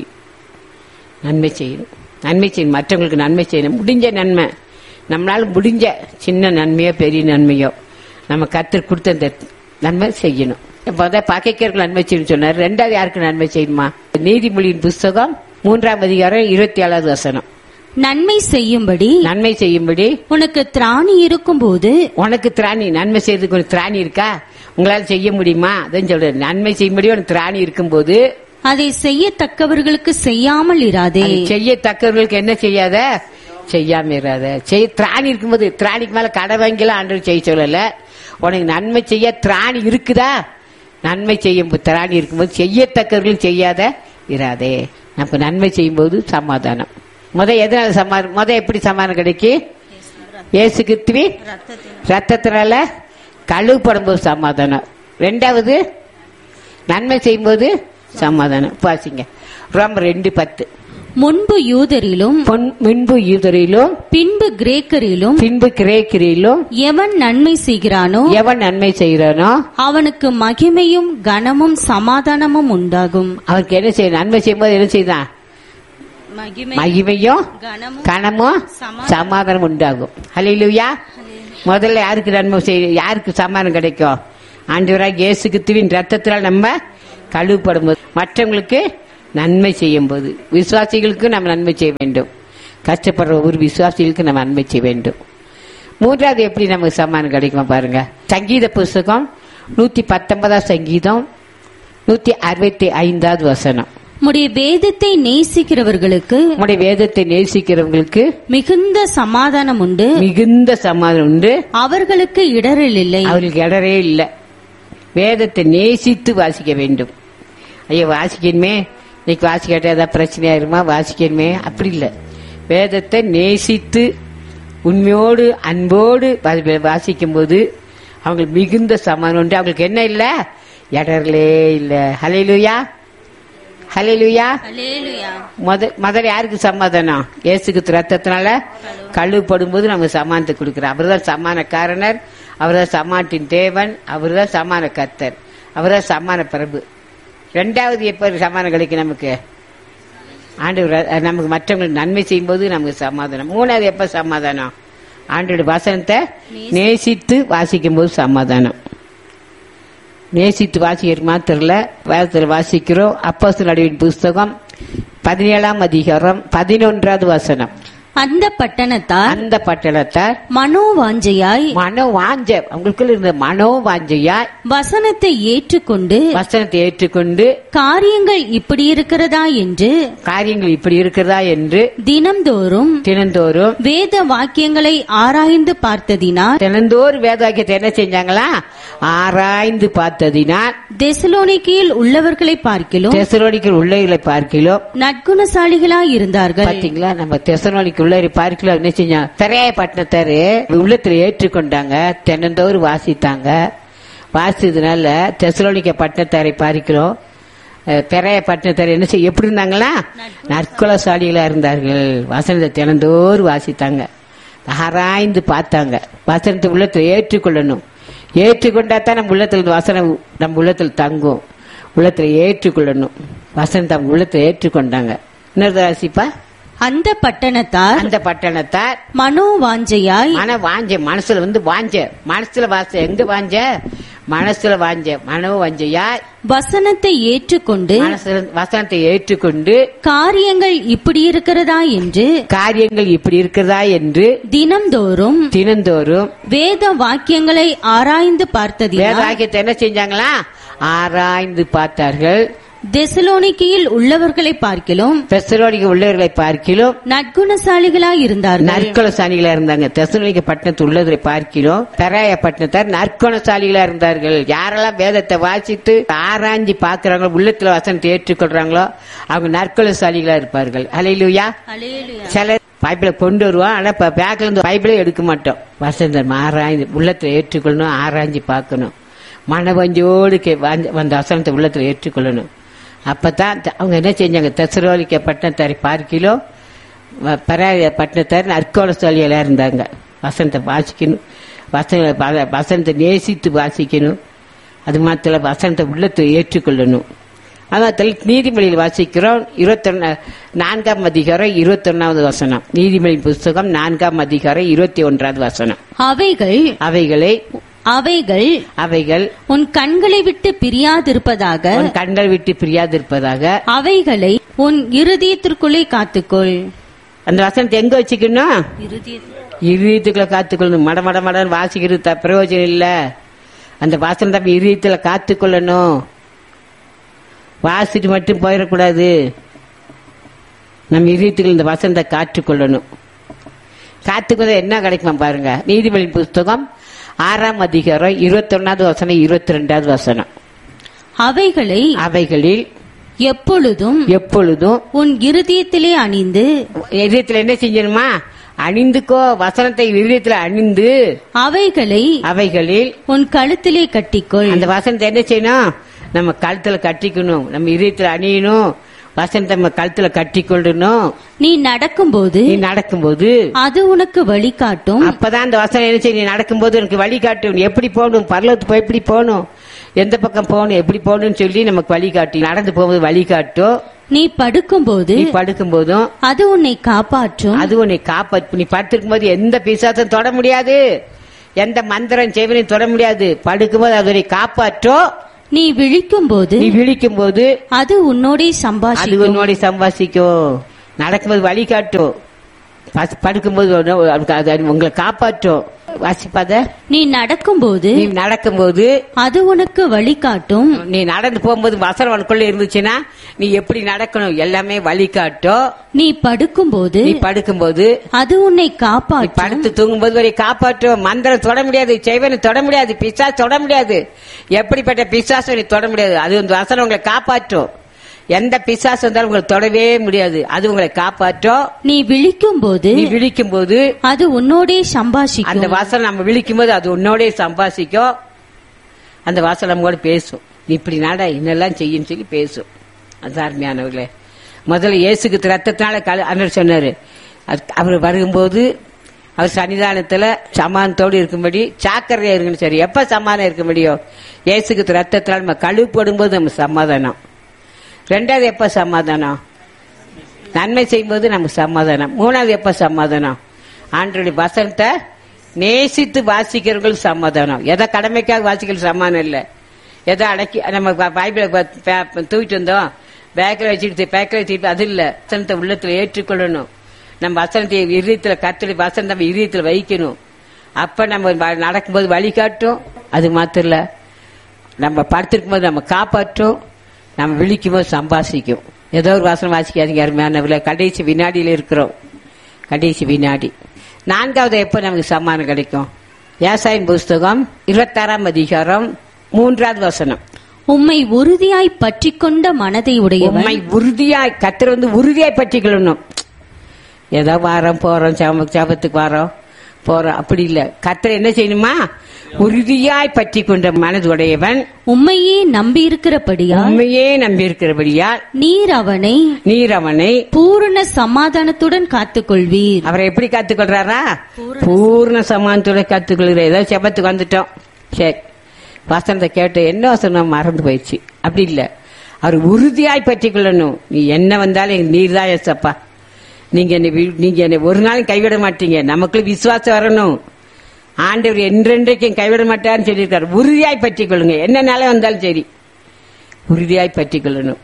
நன்மை செய்யணும் நன்மை செய்யணும் மற்றவங்களுக்கு நன்மை செய்யணும் முடிஞ்ச நன்மை நம்மளால முடிஞ்ச சின்ன நன்மையோ பெரிய நன்மையோ நம்ம கத்தர் கொடுத்த அந்த நன்மை செய்யணும் இப்போ அதான் பகைக்கருக்கு நன்மை செய்யணும் சொன்னார் ரெண்டாவது யாருக்கு நன்மை செய்யணுமா நீதிமொழியின் புஸ்தகம் மூன்றாம் அதிகாரம் இருபத்தி ஏழாவது வசனம் நன்மை செய்யும்படி நன்மை செய்யும்படி உனக்கு திராணி இருக்கும்போது உனக்கு திராணி நன்மை செய்யறதுக்கு ஒரு திராணி இருக்கா உங்களால செய்ய முடியுமா அதான் சொல்றேன் நன்மை செய்யும்படி உனக்கு திராணி இருக்கும்போது அதை செய்யத்தக்கவர்களுக்கு செய்யாமல் இராதே அது செய்யத்தக்கவர்களுக்கு என்ன செய்யாத செய்யாம இராத செய் திராணி இருக்கும்போது திராணிக்கு மேல கடை வாங்கிலாம் ஆண்டவர் செய்ய சொல்லல உனக்கு நன்மை செய்ய திராணி இருக்குதா நன்மை செய்யும் திராணி இருக்கும்போது செய்யத்தக்கவர்களும் செய்யாத இராதே நம்ம நன்மை செய்யும்போது சமாதானம் முத எதனால சமாதானம் முத எப்படி சமாதானம் கிடைக்கும் இயேசு கிறிஸ்துவி ரத்தத்தினால கழுவு படும்போது சமாதானம் ரெண்டாவது நன்மை செய்யும்போது சமாதானம் பாசிங்க ரோம ரெண்டு பத்து முன்பு யூதரிலும் பொன் முன்பு யூதரிலும் பின்பு கிரேக்கரிலும் பின்பு கிரேக்கிரிலும் எவன் நன்மை செய்கிறானோ எவன் நன்மை செய்கிறானோ அவனுக்கு மகிமையும் கனமும் சமாதானமும் உண்டாகும் அவருக்கு என்ன செய்ய நன்மை செய்யும்போது என்ன செய்தான் மகிமை மகிமையும் கனமும் கனமும் சமாதானம். சமாதானம் உண்டாகும் ஹalleluya முதல்ல யாருக்கு நன்மை செய்ய யாருக்கு சமாதானம் கிடைக்கும் ஆண்டவராக இயேசு கிறிஸ்துவின் ரத்தத்தினால் நம்ம கழுவுப்படும் போது மற்றவங்களுக்கு நன்மை செய்யும் போது விசுவாசிகளுக்கு நம்ம நன்மை செய்ய வேண்டும் கஷ்டப்படுற ஒவ்வொரு விசுவாசிகளுக்கு நம்ம நன்மை செய்ய வேண்டும் மூன்றாவது எப்படி நமக்கு சமாதானம் கிடைக்குமா பாருங்க சங்கீத புஸ்தகம் நூத்தி பத்தொன்பதாம் சங்கீதம் நூத்தி அறுபத்தி ஐந்தாவது வசனம் உம்முடைய வேதத்தை நேசிக்கிறவர்களுக்கு உங்களுடைய வேதத்தை நேசிக்கிறவங்களுக்கு மிகுந்த சமாதானம் உண்டு மிகுந்த சமாதானம் உண்டு அவர்களுக்கு இடரல் இல்லை அவர்களுக்கு இடரே இல்லை வேதத்தை நேசித்து வாசிக்க வேண்டும் ஐயோ வாசிக்கணுமே இன்னைக்கு வாசிக்காட்ட ஏதாவது பிரச்சனையா இருமா வாசிக்கணுமே அப்படி இல்லை வேதத்தை நேசித்து உண்மையோடு அன்போடு வா- வாசிக்கும் போது அவங்களுக்கு மிகுந்த சமாதானம் உண்டு அவங்களுக்கு என்ன இல்லை இடரலே இல்லை ஹலையிலுயா ஹலையிலுயா முத முதல்ல யாருக்கு சமாதானம் இயேசுக்கு ரத்தத்தினால கழுவுப்படும் போது நம்ம சமானத்தை கொடுக்கிறோம் அவர்தான் சமானக்காரனர் அவர்தான் சமானத்தின் தேவன் அவர்தான் சமான கர்த்தர் அவர்தான் சமான பிரபு ரெண்டாவது எப்ப சமானம் கிடைக்கும் நமக்கு ஆண்டவர் நமக்கு மற்றவங்களுக்கு நன்மை செய்யும் போது நமக்கு சமாதானம் மூணாவது எப்ப சமாதானம் ஆண்டோட வசனத்தை நேசித்து வாசிக்கும் போது சமாதானம் நேசித்து வாசிக்கிற மாத்திரல வேதத்தில் வாசிக்கிறோம் அப்போஸ்தலர் நடுவின் புஸ்தகம் பதினேழாம் அதிகாரம் பதினொன்றாவது வசனம் அந்த பட்டணத்தார் அந்த பட்டணத்தார் மனோவாஞ்சையாய் மனோ வாஞ்ச அவங்களுக்குள்ள இருந்த மனோ வாஞ்சையா வசனத்தை ஏற்றுக்கொண்டு வசனத்தை ஏற்றுக்கொண்டு காரியங்கள் இப்படி இருக்கிறதா என்று காரியங்கள் இப்படி இருக்கிறதா என்று தினம்தோறும் தினந்தோறும் வேத வாக்கியங்களை ஆராய்ந்து பார்த்ததினால் தினந்தோறும் வேதாக்கியத்தை என்ன செஞ்சாங்களா ஆராய்ந்து பார்த்ததினால் தெசலோனிக்கையில் உள்ளவர்களை பார்க்கிலும் தெசரோனிக்கர் உள்ளவர்களை பார்க்கிலும் நற்குணசாலிகளாய் இருந்தார்கள் பாத்தீங்களா நம்ம தெசனோனிக்கு உள்ள பார்க்கலாம் என்ன செஞ்சாங்க பெரிய பட்டணத்தாரு உள்ளத்துல ஏற்றுக்கொண்டாங்க தென்னந்தோறு வாசித்தாங்க வாசித்ததுனால தெசலோனிக்க பட்டணத்தாரை பார்க்கிறோம் அஹ், பெரிய பட்டணத்தார் என்ன செய்ய எப்படி இருந்தாங்களா நற்குலசாலிகளா இருந்தார்கள் வசனத்தை தினந்தோறு வாசித்தாங்க ஆராய்ந்து பார்த்தாங்க வசனத்தை உள்ளத்துல ஏற்றுக்கொள்ளணும் ஏற்றுக்கொண்டா தான் நம்ம உள்ளத்தில் வசனம் நம்ம உள்ளத்தில் தங்கும் உள்ளத்துல ஏற்றுக்கொள்ளணும் வசனத்தை அவங்க உள்ளத்துல ஏற்றுக்கொண்டாங்க இன்னொரு வாசிப்பா அந்த பட்டணத்தார் அந்த பட்டணத்தார் மனோவாஞ்சையாய் மன வாஞ்ச மனசுல வந்து வாஞ்ச மனசுல வாச எங்க வாஞ்ச மனசுல வாஞ்ச மனோ வாஞ்சையா வசனத்தை ஏற்றுக்கொண்டு மனசுல வசனத்தை ஏற்றுக்கொண்டு காரியங்கள் இப்படி இருக்கிறதா என்று காரியங்கள் இப்படி இருக்கிறதா என்று தினம்தோறும் தினந்தோறும் வேத வாக்கியங்களை ஆராய்ந்து பார்த்ததினால் வேதாக்கியத்தை என்ன செஞ்சாங்களா ஆராய்ந்து பார்த்தார்கள் தெசலோனிக்கையில் உள்ளவர்களை பார்க்கிலும் தெசலோனிக்க உள்ளவர்களை பார்க்கிலும் நற்குணசாலிகளாய் இருந்தார்கள் நற்குணசாலிகளா இருந்தாங்க தெசலோனிக்க பட்டணத்து உள்ளதை பார்க்கிறோம் பெராய பட்டணத்தார் நற்குணசாலிகளா இருந்தார்கள் யாரெல்லாம் வேதத்தை வாசித்து ஆராய்ஞ்சு பாக்குறாங்களோ உள்ளத்துல வசனத்தை ஏற்றுக்கொள்றாங்களோ அவங்க நற்குணசாலிகளா இருப்பார்கள் அலையிலுயா சில பைபிளை கொண்டு வருவோம் ஆனா இப்ப பேக்ல இருந்து பைபிளே எடுக்க மாட்டோம் வசந்தம் ஆராய்ந்து உள்ளத்துல ஏற்றுக்கொள்ளணும் ஆராய்ஞ்சு பார்க்கணும் மனவஞ்சோடு கே- வாஞ்ச- வந்த வசனத்தை உள்ளத்துல ஏற்றுக்கொள்ளணும் அப்பதான் த- அவங்க என்ன செஞ்சாங்க தெசரோலிக்க பட்டணத்தாரை பார்க்கிலோ வ- பராய பட்டணத்தார் நற்கோலசாலிகளா இருந்தாங்க வசனத்தை வாசிக்கணும் வசன வ- வசனத்தை நேசித்து வாசிக்கணும் அது மாத்திரம் வசனத்தை உள்ளத்தை ஏற்றுக்கொள்ளணும் அதனால் நீதிமொழியில் வாசிக்கிறோம் இருபத்தொன்னு நான்காம் அதிகாரம் இருபத்தொன்னாவது வசனம் நீதிமொழி புஸ்தகம் நான்காம் அதிகாரம் இருபத்தி ஒன்றாவது வசனம் அவைகள் அவைகளை அவைகள் அவைகள் உன் கண்களை விட்டு பிரியாதிருப்பதாக உன் கண்கள் விட்டு பிரியாதிருப்பதாக அவைகளை உன் இருதயத்திற்குள்ளே காத்துக்கொள் அந்த வசனத்தை எங்க வச்சுக்கணும் இருதயத்துக்குள்ள காத்துக்கொள்ளணும் மட மட மடன்னு வாசிக்கிறது த- பிரயோஜனம் இல்ல அந்த வாசனை தான் இருதயத்துல காத்துக்கொள்ளணும் வாசிட்டு மட்டும் போயிடக்கூடாது நம்ம இருதயத்துக்குள்ள இந்த வசனத்தை காற்றுக்கொள்ளணும் காத்துக்கொள்ள என்ன கிடைக்குமா பாருங்க நீதிபதி புஸ்தகம் ஆறாம் அதிகாரம் இருபத்தொன்னாவது வசனம் இருபத்தி ரெண்டாவது வசனம் அவைகளை அவைகளில் எப்பொழுதும் எப்பொழுதும் உன் இருதயத்திலே அணிந்து இதயத்துல என்ன செஞ்சணுமா அணிந்துக்கோ வசனத்தை இதயத்துல அணிந்து அவைகளை அவைகளில் உன் கழுத்திலே கட்டிக்கொள் அந்த வசனத்தை என்ன செய்யணும் நம்ம கழுத்துல கட்டிக்கணும் நம்ம இதயத்துல அணியணும் வசனத்தை நம்ம கழுத்துல கட்டிக்கொள்ளணும் நீ நடக்கும்போது நீ நடக்கும்போது அது உனக்கு வழிகாட்டும் அப்பதான் அந்த வசனம் என்ன செய்யும் நீ நடக்கும்போது எனக்கு வழிகாட்டும் நீ எப்படி போகணும் பரலோகத்து போய் எப்படி போகணும் எந்த பக்கம் போகணும் எப்படி போகணும்னு சொல்லி நமக்கு வழிகாட்டி நடந்து போகும்போது வழிகாட்டும் நீ படுக்கும்போது நீ படுக்கும் போதும் அது உன்னை காப்பாற்றும் அது உன்னை காப்பாற்று நீ படுத்திருக்கும் போது எந்த பிசாசும் தொட முடியாது எந்த மந்திரம் செவினையும் தொட முடியாது படுக்கும்போது அதனை காப்பாற்றோ நீ விழிக்கும்போது நீ விழிக்கும் போது அது உன்னோடே அது சம்பாஷிக்கும் உன்னோட சம்பாசிக்கும் நடக்கும்போது வழி காட்டும் பஸ்- படுக்கும்போது ஒன்னு- அதுக்கு அது அது உங்களை காப்பாற்றும் வாசிப்பாத நீ நடக்கும்போது நீ நடக்கும்போது அது உனக்கு வழிகாட்டும் நீ நடந்து போகும்போது வசனம் உனக்குள்ள இருந்துச்சுன்னா நீ எப்படி நடக்கணும் எல்லாமே வழி காட்டும் நீ படுக்கும்போது நீ படுக்கும்போது அது உன்னை நீ காப்பாற்றும் படுத்து தூங்கும்போது வரை காப்பாற்றும் மந்திரம் தொட முடியாது செய்வனை தொட முடியாது பிசாசு தொட முடியாது எப்படிப்பட்ட பிசாசு நீ தொட முடியாது அது அந்த வசனம் உங்களை காப்பாற்றும் எந்த பிசாசு வந்தாலும் உங்களை தொடவே முடியாது அது உங்களை காப்பாற்றும் நீ விழிக்கும்போது நீ விழிக்கும் போது அது உன்னோடே அந்த சம்பாஷிக்கும் வாசல் நம்ம விழிக்கும் போது அது உன்னோடே சம்பாசிக்கும் அந்த வாசல் நம்ம கூட பேசும் நீ இப்படி நாடா என்னெல்லாம் செய்யுன்னு சொல்லி பேசும் அது அருமையானவர்களே முதல்ல இயேசுக்கு ரத்தத்தினால கல அண்ணர் சொன்னாரு அது- அவர் வரும்போது அவர் சன்னிதானத்துல சமானத்தோடு இருக்கும்படி சாக்கரையா இருக்குன்னு சரி எப்ப சமாதானம் இருக்க முடியும் இயேசுக்கு ரத்தத்தினால நம்ம கழுவு போடும்போது நம்ம சமாதானம் ரெண்டாவது எப்ப சமாதானம் நன்மை செய்யும்போது நமக்கு சமாதானம் மூணாவது எப்ப சமாதானம் ஆண்டருடைய வசனத்தை நேசித்து வாசிக்கிறவங்களுக்கு சமாதானம் எதை கடமைக்காக வாசிக்கிறது சமாதானம் இல்லை எதை அடக்கி நம்ம ப- பைபிளை ப- ப- தூக்கிட்டு வந்தோம் பேக்கில் வச்சுட்டு பேக்கில் வச்சுட்டு அது இல்லை வசனத்தை உள்ளத்துல ஏற்றுக்கொள்ளணும் நம்ம வசனத்தை இதயத்தில் கத்தடி வசனத்தை நம்ம இதயத்தில் வைக்கணும் அப்ப நம்ம வ- நடக்கும்போது வழிகாட்டும் அது மாத்திரம் இல்ல நம்ம படுத்திருக்கும் போது நம்ம காப்பாற்றும் நம்ம விழிக்கும் போது சம்பாசிக்கும் ஏதோ ஒரு வாசனம் வாசிக்காதீங்க அருமையானவர்களே கடைசி வினாடியில இருக்கிறோம் கடைசி வினாடி நான்காவது எப்போ நமக்கு சம்மானம் கிடைக்கும் விவசாயின் புஸ்தகம் இருபத்தாறாம் அதிகாரம் மூன்றாவது வசனம் உம்மை உறுதியாய் பற்றிக் கொண்ட மனதை உடையவன் உண்மை உறுதியாய் கத்தர் வந்து உறுதியாய் பற்றிக்கொள்ளணும் ஏதோ வாரம் போறோம் சப சபத்துக்கு வாரோம் போறோம் அப்படி இல்ல கத்தர் என்ன செய்யணுமா உறுதியாய் பற்றி கொண்ட மனதுடையவன் உம்மையே நம்பியிருக்கிறபடியால் உண்மையே நம்பி இருக்கிறபடியால் நீர் அவனை நீர் அவனை பூரண சமாதானத்துடன் காத்துக்கொள்வீர் அவரை எப்படி காத்துக்கொள்றாரா பூர்ண சமானத்தோட காத்துக்கொள்கிற ஏதோ செபத்துக்கு வந்துட்டோம் சரி வசனத்தை கேட்டு என்ன வசனம் மறந்து போயிடுச்சு அப்படி இல்ல அவர் உறுதியாய் பற்றி கொள்ளணும் நீ என்ன வந்தாலும் நீர் தான் ஏசப்பா நீங்க என்னை வி- நீங்க என்னை ஒரு நாளும் கைவிட மாட்டீங்க நமக்குள்ள விசுவாசம் வரணும் ஆண்டவர் என்றென்றைக்கும் கைவிட மாட்டார்னு சொல்லியிருக்காரு உறுதியாய் பற்றி கொள்ளுங்க என்ன நிலை வந்தாலும் சரி உறுதியாய் பற்றி கொள்ளணும்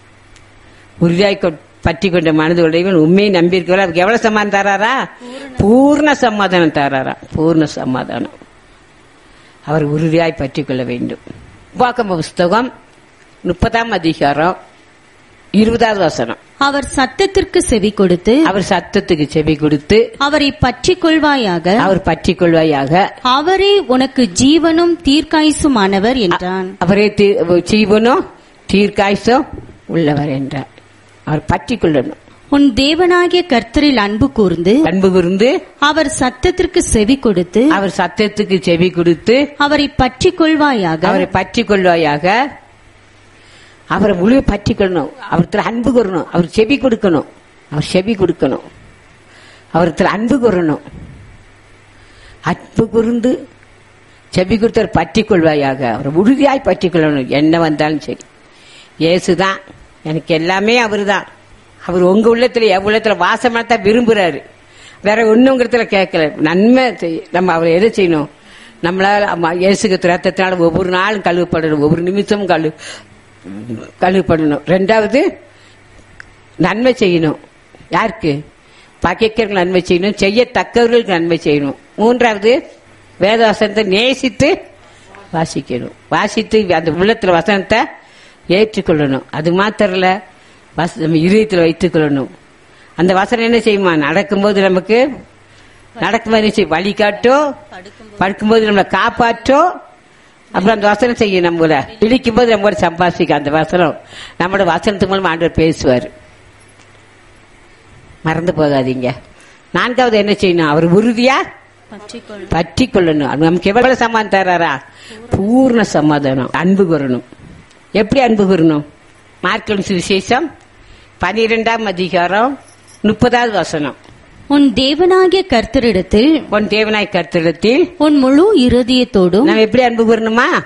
உறுதியாய் கொ- பற்றி கொண்ட மனது உடையவன் உண்மையை நம்பியிருக்கிறார் அவருக்கு எவ்வளவு சமாதானம் தராரா பூர்ண சமாதானம் தராரா பூர்ண சமாதானம் அவர் உறுதியாய் பற்றி கொள்ள வேண்டும் உபாகம புஸ்தகம் முப்பதாம் அதிகாரம் இருபதாவது வசனம் அவர் சத்தத்திற்கு செவி கொடுத்து அவர் சத்தத்துக்கு செவி கொடுத்து அவரை பற்றிக் கொள்வாயாக அவர் பற்றி கொள்வாயாக அவரே உனக்கு ஜீவனும் தீர்க்காயுசுமானவர் என்றான் அவரே தீ- ஜீவனும் தீர்க்காயுசம் உள்ளவர் என்றார் அவர் பற்றி கொள்ளணும் உன் தேவனாகிய கர்த்தரில் அன்பு கூர்ந்து அன்பு கூர்ந்து அவர் சத்தத்திற்கு செவி கொடுத்து அவர் சத்தத்துக்கு செவி கொடுத்து அவரை பற்றிக் கொள்வாயாக அவரை பற்றி கொள்வாயாக அவரை முழு பற்றி கொள்ளணும் அவர்த்துல அன்பு கூறணும் அவர் செவி கொடுக்கணும் அவர் செவி கொடுக்கணும் அவர்த்துல அன்பு கூறணும் அன்பு கூர்ந்து செவி கொடுத்தவர் பற்றி கொள்வாயாக அவரை உறுதியாய் பற்றி கொள்ளணும் என்ன வந்தாலும் சரி இயேசுதான் எனக்கு எல்லாமே அவர்தான் அவர் உங்க உள்ளத்துல என் உள்ளத்துல வாசமாத்தான் விரும்புறாரு வேற ஒண்ணுங்கிறதுல கேட்கல நன்மை செய்- நம்ம அவரை எதை செய்யணும் நம்மளால அம்மா, இயேசுக்கு ரத்தத்தினால ஒவ்வொரு நாளும் கழுவப்படணும் ஒவ்வொரு நிமிஷமும் கழு கழுவப்படணும் ரெண்டாவது நன்மை செய்யணும் யாருக்கு பகைக்கிறவங்களுக்கு நன்மை செய்யணும் செய்யத்தக்கவர்களுக்கு நன்மை செய்யணும் மூன்றாவது வேத வசனத்தை நேசித்து வாசிக்கணும் வாசித்து அந்த உள்ளத்துல வசனத்தை ஏற்றுக்கொள்ளணும் அது மாத்திரம் இல்ல வச- நம்ம இதயத்தில் வைத்துக் கொள்ளணும் அந்த வசனம் என்ன செய்யுமா நடக்கும்போது நமக்கு நடக்கும்போது என்ன செய்யும் வழிகாட்டும் படுக்கும்போது நம்மளை காப்பாற்றும் அப்புறம் அந்த வசனம் செய்யும் நம்மள இடிக்கும் போது நம்ம கூட சம்பாசிக்கும் அந்த வசனம் நம்மளோட வசனத்துக்கு மூலம் ஆண்டவர் பேசுவார் மறந்து போகாதீங்க நான்காவது என்ன செய்யணும் அவர் உறுதியா பற்றி கொள்ளணும் அது நமக்கு எவ்வளவு சமாதானம் தராரா பூர்ண சமாதானம் அன்பு கூறணும் எப்படி அன்பு கூறணும் மார்க்கெட் சுவிசேஷம் பனிரெண்டாம் அதிகாரம் முப்பதாவது வசனம் உன் தேவனாகிய கர்த்தரிடத்தில் உன் தேவனாய் கருத்திடத்தில் உன் முழு இருதயத்தோடும் நம்ம எப்படி அன்பு கூறணுமா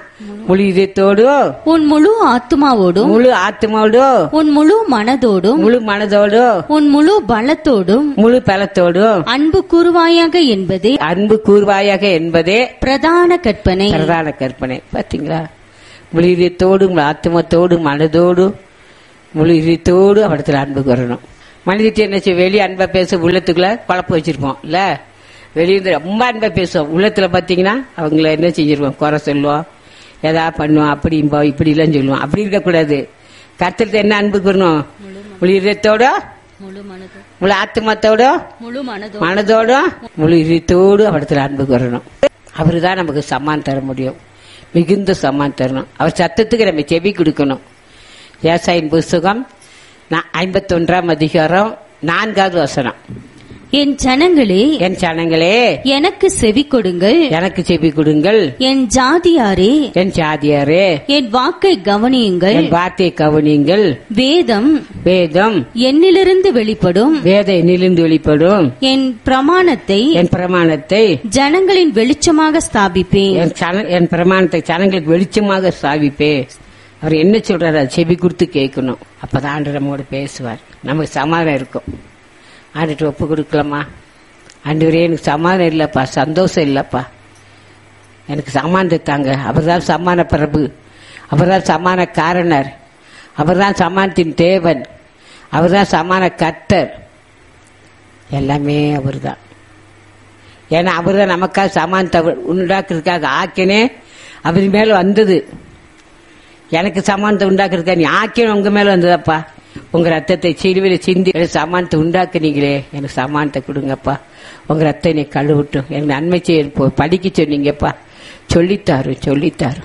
முழு இதயத்தோடும் உன் முழு ஆத்துமாவோடும் முழு ஆத்மாவோடும் உன் முழு மனதோடும் முழு மனதோடும் உன் முழு பலத்தோடும் முழு பலத்தோடும் அன்பு கூறுவாயாக என்பதே அன்பு கூர்வாயாக என்பதே பிரதான கற்பனை பிரதான கற்பனை பாத்தீங்களா முழு இதயத்தோடு முழு ஆத்மத்தோடு மனதோடு முழு இதயத்தோடு அவடத்துல அன்பு வரணும் மனிதத்தை என்ன செய்யும் வெளியே அன்பா பேச உள்ளத்துக்குள்ள குழப்பம் வச்சிருப்போம் இல்ல வெளியே இருந்து ரொம்ப அன்பா பேசுவோம் உள்ளத்துல பாத்தீங்கன்னா அவங்கள என்ன செஞ்சிருவோம் குறை சொல்லுவோம் எதா பண்ணுவோம் அப்படி இம்போம் இப்படி எல்லாம் சொல்லுவோம் அப்படி இருக்கக்கூடாது கருத்துல என்ன அன்பு கூறணும் முழு இதயத்தோட முழு மனதோ முழு ஆத்மத்தோட முழு மனதோ மனதோட முழு இதயத்தோடு அவடத்துல அன்பு வரணும் அவரு தான் நமக்கு சம்மான் தர முடியும் மிகுந்த சம்மான் தரணும் அவர் சத்தத்துக்கு நம்ம செவி கொடுக்கணும் விவசாயின் புஸ்தகம் ஐம்பத்தொன்றாம் அதிகாரம் நான்காவது வசனம் என் ஜனங்களே என் சனங்களே எனக்கு செவி கொடுங்கள் எனக்கு செவி கொடுங்கள் என் ஜாதியாரே என் சாதியாரே என் வாக்கை கவனியுங்கள் என் வார்த்தையை கவனியுங்கள் வேதம் வேதம் என்னிலிருந்து வெளிப்படும் வேத எண்ணிலிருந்து வெளிப்படும் என் பிரமாணத்தை என் பிரமாணத்தை ஜனங்களின் வெளிச்சமாக ஸ்தாபிப்பேன் என் சன- என் பிரமாணத்தை ஜனங்களுக்கு வெளிச்சமாக சாவிப்பே அவர் என்ன சொல்றாரு அதை செவி கொடுத்து கேட்கணும் அப்பதான் ஆண்டு நம்மோட பேசுவார் நமக்கு சமாதானம் இருக்கும் ஆண்டுட்டு ஒப்பு கொடுக்கலாமா ஆண்டவரே எனக்கு சமாதானம் இல்லப்பா சந்தோஷம் இல்லப்பா எனக்கு சமானத்தை தாங்க அவர்தான் சமான பிரபு அவர்தான் சமான காரணர் அவர்தான் சமானத்தின் தேவன் அவர்தான் சமான கர்த்தர் எல்லாமே அவர்தான் ஏன்னா அவர் தான் நமக்காக சமானத்தை உண்டாக்குறதுக்காக ஆக்கினே அவர் மேல வந்தது எனக்கு சமானத்தை உண்டாக்குறதுக்காக நீ ஆக்கின உங்க மேல வந்ததப்பா உங்க ரத்தத்தை சிலுவையில் சிந்தி எனக்கு சமானத்தை உண்டாக்குனீங்களே எனக்கு சமானத்தை கொடுங்கப்பா உங்க ரத்தம் நீ கழுவிட்டும் எனக்கு நன்மை செய்ய போ- படிக்க சொன்னீங்கப்பா சொல்லித்தாரு சொல்லித்தாரு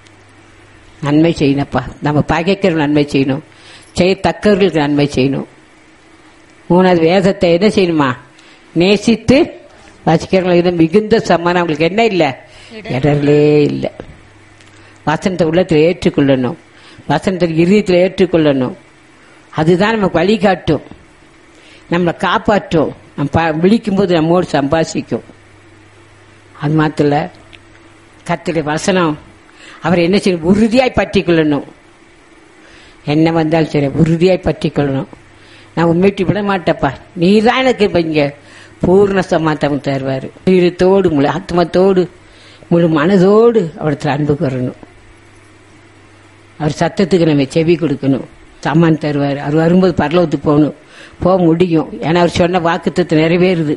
நன்மை செய்யணும்ப்பா நம்ம பகைக்கிற நன்மை செய்யணும் செய்யத்தக்கவர்களுக்கு நன்மை செய்யணும் மூணாவது வேதத்தை என்ன செய்யணுமா நேசித்து வாசிக்கிறவங்களுக்கு இது மிகுந்த சம்மானம் அவங்களுக்கு என்ன இல்லை இடர்களே இல்லை வசனத்தை உள்ளத்தில் ஏற்றுக்கொள்ளணும் வசனத்தை இருதயத்தில் ஏற்றுக்கொள்ளணும் அதுதான் நமக்கு வழிகாட்டும் நம்மளை காப்பாற்றும் நம்ம ப- விழிக்கும்போது நம்மோடு சம்பாஷிக்கும் அது மாத்திர கத்திர வசனம் அவர் என்ன செய்யணும் உறுதியாய் பற்றி கொள்ளணும் என்ன வந்தாலும் சரி உறுதியாய் பற்றி கொள்ளணும் நான் உண்மைட்டு விட மாட்டேப்பா நீ தான் எனக்கு இப்ப இங்க பூர்ண சமாத்தம் தருவார் உயிரத்தோடு முழு ஆத்மத்தோடு முழு மனதோடு அவரத்தில் அன்பு வரணும் அவர் சத்தத்துக்கு நம்ம செவி கொடுக்கணும் சம்மான் தருவார் அவர் வரும்போது பரலோகத்துக்கு போகணும் போக முடியும் ஏன்னா அவர் சொன்ன வாக்குத்தத்தை நிறைவேறுது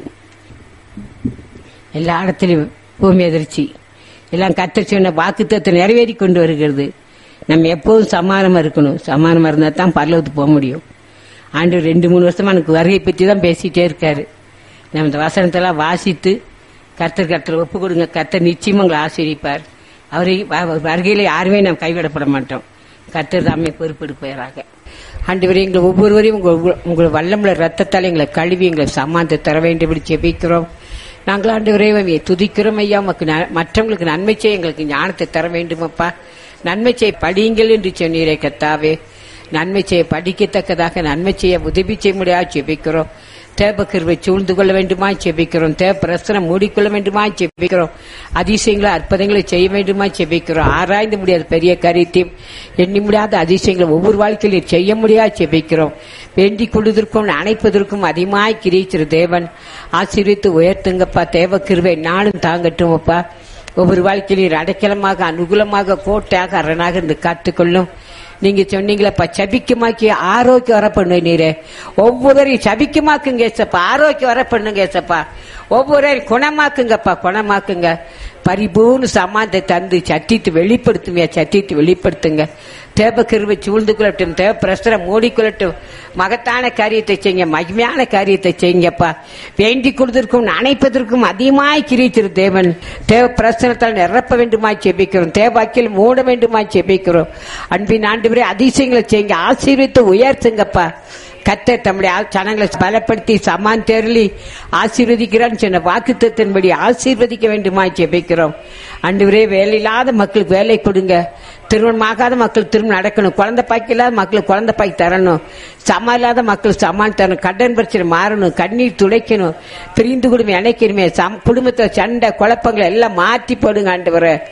எல்லா இடத்துலையும் பூமி அதிர்ச்சி எல்லாம் கத்தர் சொன்ன வாக்குத்தத்தை நிறைவேறி கொண்டு வருகிறது நம்ம எப்போதும் சமானமா இருக்கணும் சமானமா இருந்தா தான் பரலோகத்துக்கு போக முடியும் ஆண்டு ரெண்டு மூணு வருஷமா எனக்கு வருகை பற்றி தான் பேசிட்டே இருக்காரு நம்ம இந்த வசனத்தெல்லாம் வாசித்து கர்த்தர் கர்த்தர் ஒப்பு கொடுங்க கர்த்தர் நிச்சயமா உங்களை ஆசீர்விப்பார் அவரை வ- வருகையில யாருமே நாம் கைவிடப்பட மாட்டோம் கர்த்தர் தாமே பொறுப்பெடுப்பாராக ஆண்டவரே எங்களை ஒவ்வொருவரையும் உங்கள் உங்கள் வல்லமுள்ள ரத்தத்தால் எங்களை கழுவி எங்களை சமானத்தை தர வேண்டும்படி ஜெபிக்கிறோம் நாங்கள் ஆண்டவரே உம்மை துதிக்கிறோம் ஐயா உமக்கு ந- மற்றவங்களுக்கு நன்மை செய்ய எங்களுக்கு ஞானத்தை தர வேண்டுமப்பா நன்மை செய்ய படியுங்கள் என்று சொன்னீரே கத்தாவே நன்மை செய்ய படிக்கத்தக்கதாக நன்மை செய்ய உதவி செய்ய முடியாது ஜெபிக்கிறோம் தேவ கிருவை சூழ்ந்து கொள்ள வேண்டுமா செபிக்கிறோம் தேவ பிரசனம் மூடிக்கொள்ள வேண்டுமா செபிக்கிறோம் அதிசயங்களை அற்புதங்களை செய்ய வேண்டுமா செபிக்கிறோம் ஆராய்ந்து முடியாத பெரிய காரியத்தையும் எண்ணி முடியாத அதிசயங்களை ஒவ்வொரு வாழ்க்கையிலும் செய்ய முடியாது செபிக்கிறோம் வேண்டிக் கொள்வதற்கும் அணைப்பதற்கும் அதிகமாய் கிரிச்சிரு தேவன் ஆசீர்வித்து உயர்த்துங்கப்பா தேவ கிருவை நாளும் தாங்கட்டும் அப்பா ஒவ்வொரு வாழ்க்கையிலும் அடைக்கலமாக அனுகூலமாக கோட்டையாக அரணாக இருந்து காத்துக்கொள்ளும் நீங்க சொன்னீங்களப்பா சபிக்குமாக்கி ஆரோக்கியம் வர பண்ணுங்க நீரே ஒவ்வொருவரையும் சபிக்குமாக்குங்க ஏசப்பா ஆரோக்கியம் வர பண்ணுங்க ஏசப்பா ஒவ்வொருவரையும் குணமாக்குங்கப்பா குணமாக்குங்க பரிபூர்ண சமானத்தை தந்து சத்தித்து வெளிப்படுத்துங்க சத்தித்து வெளிப்படுத்துங்க தேவ கிருவை சூழ்ந்து கொள்ளட்டும் தேவ பிரசரம் மூடிக்கொள்ளட்டும் மகத்தான காரியத்தை செய்யுங்க மகிமையான காரியத்தை செய்யுங்கப்பா வேண்டிக் கொள்வதற்கும் அணைப்பதற்கும் அதிகமாய் கிரிச்சிரு தேவன் தேவ பிரசனத்தால் நிரப்ப வேண்டுமாய் செபிக்கிறோம் தேவாக்கில் மூட வேண்டுமாய் செபிக்கிறோம் அன்பின் ஆண்டு வரை அதிசயங்களை செய்யுங்க ஆசீர்வித்து உயர்த்துங்கப்பா கத்த தம்முடைய ஆள் ஜனங்களை பலப்படுத்தி சமான் தேரலி ஆசீர்வதிக்கிறான்னு சொன்ன வாக்குத்தத்தின்படி ஆசீர்வதிக்க வேண்டுமா ஜெபிக்கிறோம் அன்றுவரே வேலையில்லாத மக்களுக்கு வேலை கொடுங்க திருமணமாகாத மக்கள் திருமணம் நடக்கணும் குழந்தை பாய்க்கு இல்லாத மக்களுக்கு குழந்தை பாய்க்கு தரணும் சமா இல்லாத மக்கள் சமான் தரணும் கடன் பிரச்சனை மாறணும் கண்ணீர் துடைக்கணும் பிரிந்து குடும்பம் இணைக்கணுமே சம் குடும்பத்தை சண்டை குழப்பங்களை எல்லாம் மாற்றி போடுங்க ஆண்டவரை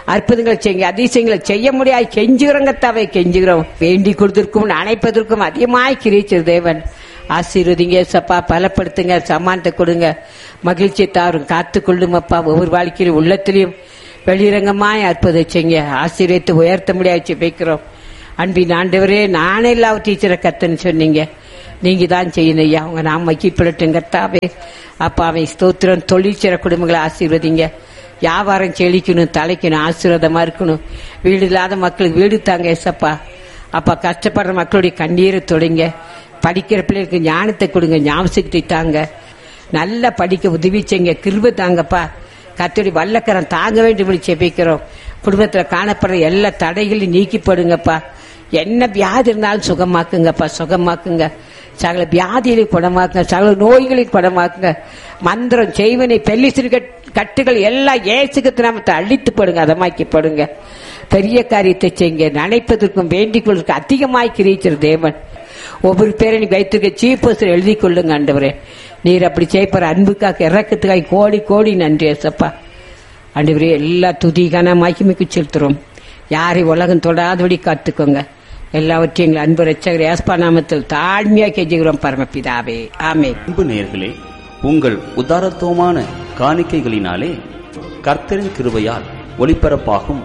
அற்புதங்களை செய்யுங்க அதிசயங்களை செய்ய முடியாது கெஞ்சுகிறோம் கத்தாவை கெஞ்சுகிறோம் வேண்டி கொடுத்திருக்கும் அணைப்பதற்கும் அதிகமாய் கிரீச்சர் தேவன் ஆசீர்வதிங்க சப்பா பலப்படுத்துங்க சமானத்தை கொடுங்க மகிழ்ச்சி தாரும் காத்து கொள்ளுமப்பா ஒவ்வொரு வாழ்க்கையிலும் உள்ளத்திலையும் வெளிரங்கமாய் அற்புதம் செய்யுங்க ஆசீர்வத்தை உயர்த்த முடியாது வைக்கிறோம் அன்பின் ஆண்டவரே நானே இல்லாத டீச்சரை கத்துன்னு சொன்னீங்க நீங்க தான் செய்யணும் ஐயா உங்க நாம் மக்கிப்படட்டும் கர்த்தாவே அப்பாவை ஸ்தோத்திரம் தொழிற்சிற குடும்பங்களை ஆசீர்வதிங்க வியாபாரம் செழிக்கணும் தலைக்கணும் ஆசீர்வாதமா இருக்கணும் வீடு இல்லாத மக்களுக்கு வீடு தாங்க ஏசப்பா அப்பா கஷ்டப்படுற மக்களுடைய கண்ணீரை தொடுங்க படிக்கிற பிள்ளைகளுக்கு ஞானத்தை கொடுங்க ஞாபகத்தை தாங்க நல்லா படிக்க உதவி செய்யுங்க கிருப தாங்கப்பா கத்தடி வல்லக்கரம் தாங்க வேண்டும் செபிக்கிறோம் குடும்பத்துல காணப்படுற எல்லா தடைகளையும் நீக்கிப்படுங்கப்பா என்ன வியாதி இருந்தாலும் சுகமாக்குங்கப்பா சுகமாக்குங்க சகல வியாதிகளை குணமாக்குங்க சகல நோய்களை குணமாக்குங்க மந்திரம் செய்வனை பெல்லிசிறு கட்டுகள் எல்லாம் ஏசுக்கு நாமத்தை அழித்து படுங்க அதமாக்கி பெரிய காரியத்தை செய்யுங்க நினைப்பதற்கும் வேண்டிக் கொள்வதற்கு அதிகமாய் கிரீச்சர் தேவன் ஒவ்வொரு பேரை நீ வைத்திருக்க சீஃப் போஸ்டர் எழுதி கொள்ளுங்க ஆண்டவரே நீர் அப்படி செய்ப்பார் அன்புக்காக இறக்கத்துக்காய் கோடி கோடி நன்றி ஏசப்பா ஆண்டவரே எல்லா துதிகான மகிமைக்கு செலுத்துறோம் யாரை உலகம் தொடாதபடி காத்துக்கோங்க எல்லாவற்றையும் எங்கள் அன்பு ரச்சகர் ஏஸ்பா நாமத்தில் தாழ்மையா கெஞ்சுகிறோம் பரமபிதாவே ஆமே அன்பு நேயர்களே உங்கள் உதாரத்துவமான காணிக்கைகளினாலே கர்த்தரின் கிருபையால் ஒளிபரப்பாகும்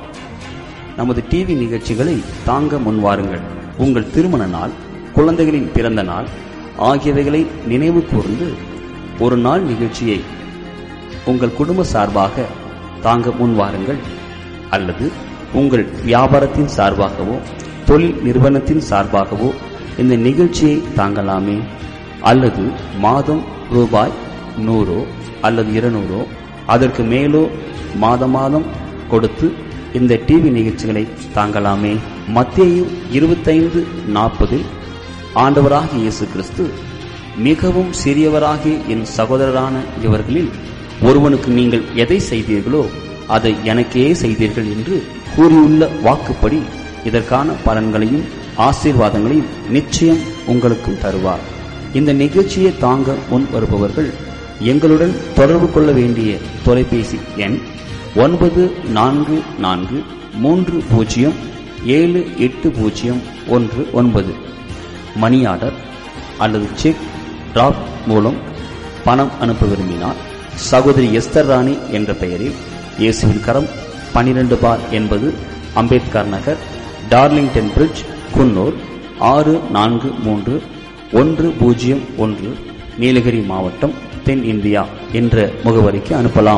நமது டிவி நிகழ்ச்சிகளை தாங்க முன்வாருங்கள் உங்கள் திருமண நாள் குழந்தைகளின் பிறந்த நாள் ஆகியவைகளை நினைவு கூர்ந்து ஒரு நாள் நிகழ்ச்சியை உங்கள் குடும்ப சார்பாக தாங்க முன்வாருங்கள் அல்லது உங்கள் வியாபாரத்தின் சார்பாகவோ தொழில் நிறுவனத்தின் சார்பாகவோ இந்த நிகழ்ச்சியை தாங்கலாமே அல்லது மாதம் ரூபாய் நூறோ அல்லது இருநூறோ அதற்கு மேலோ மாத மாதம் கொடுத்து இந்த டிவி நிகழ்ச்சிகளை தாங்கலாமே மத்திய இருபத்தைந்து நாற்பதில் ஆண்டவராகிய இயேசு கிறிஸ்து மிகவும் சிறியவராகிய என் சகோதரரான இவர்களில் ஒருவனுக்கு நீங்கள் எதை செய்தீர்களோ அதை எனக்கே செய்தீர்கள் என்று கூறியுள்ள வாக்குப்படி இதற்கான பலன்களையும் ஆசீர்வாதங்களையும் நிச்சயம் உங்களுக்கும் தருவார் இந்த நிகழ்ச்சியை தாங்க முன் வருபவர்கள் எங்களுடன் தொடர்பு கொள்ள வேண்டிய தொலைபேசி எண் ஒன்பது நான்கு நான்கு மூன்று பூஜ்ஜியம் ஏழு எட்டு பூஜ்ஜியம் ஒன்று ஒன்பது மணி ஆர்டர் அல்லது செக் டிராப் மூலம் பணம் அனுப்ப விரும்பினால் சகோதரி எஸ்தர் ராணி என்ற பெயரில் இயேசுவின் கரம் பனிரெண்டு பார் என்பது அம்பேத்கர் நகர் டார்லிங்டன் பிரிட்ஜ் குன்னூர் ஆறு நான்கு மூன்று ஒன்று பூஜ்ஜியம் ஒன்று நீலகிரி மாவட்டம் தென் இந்தியா என்ற முகவரிக்கு அனுப்பலாம்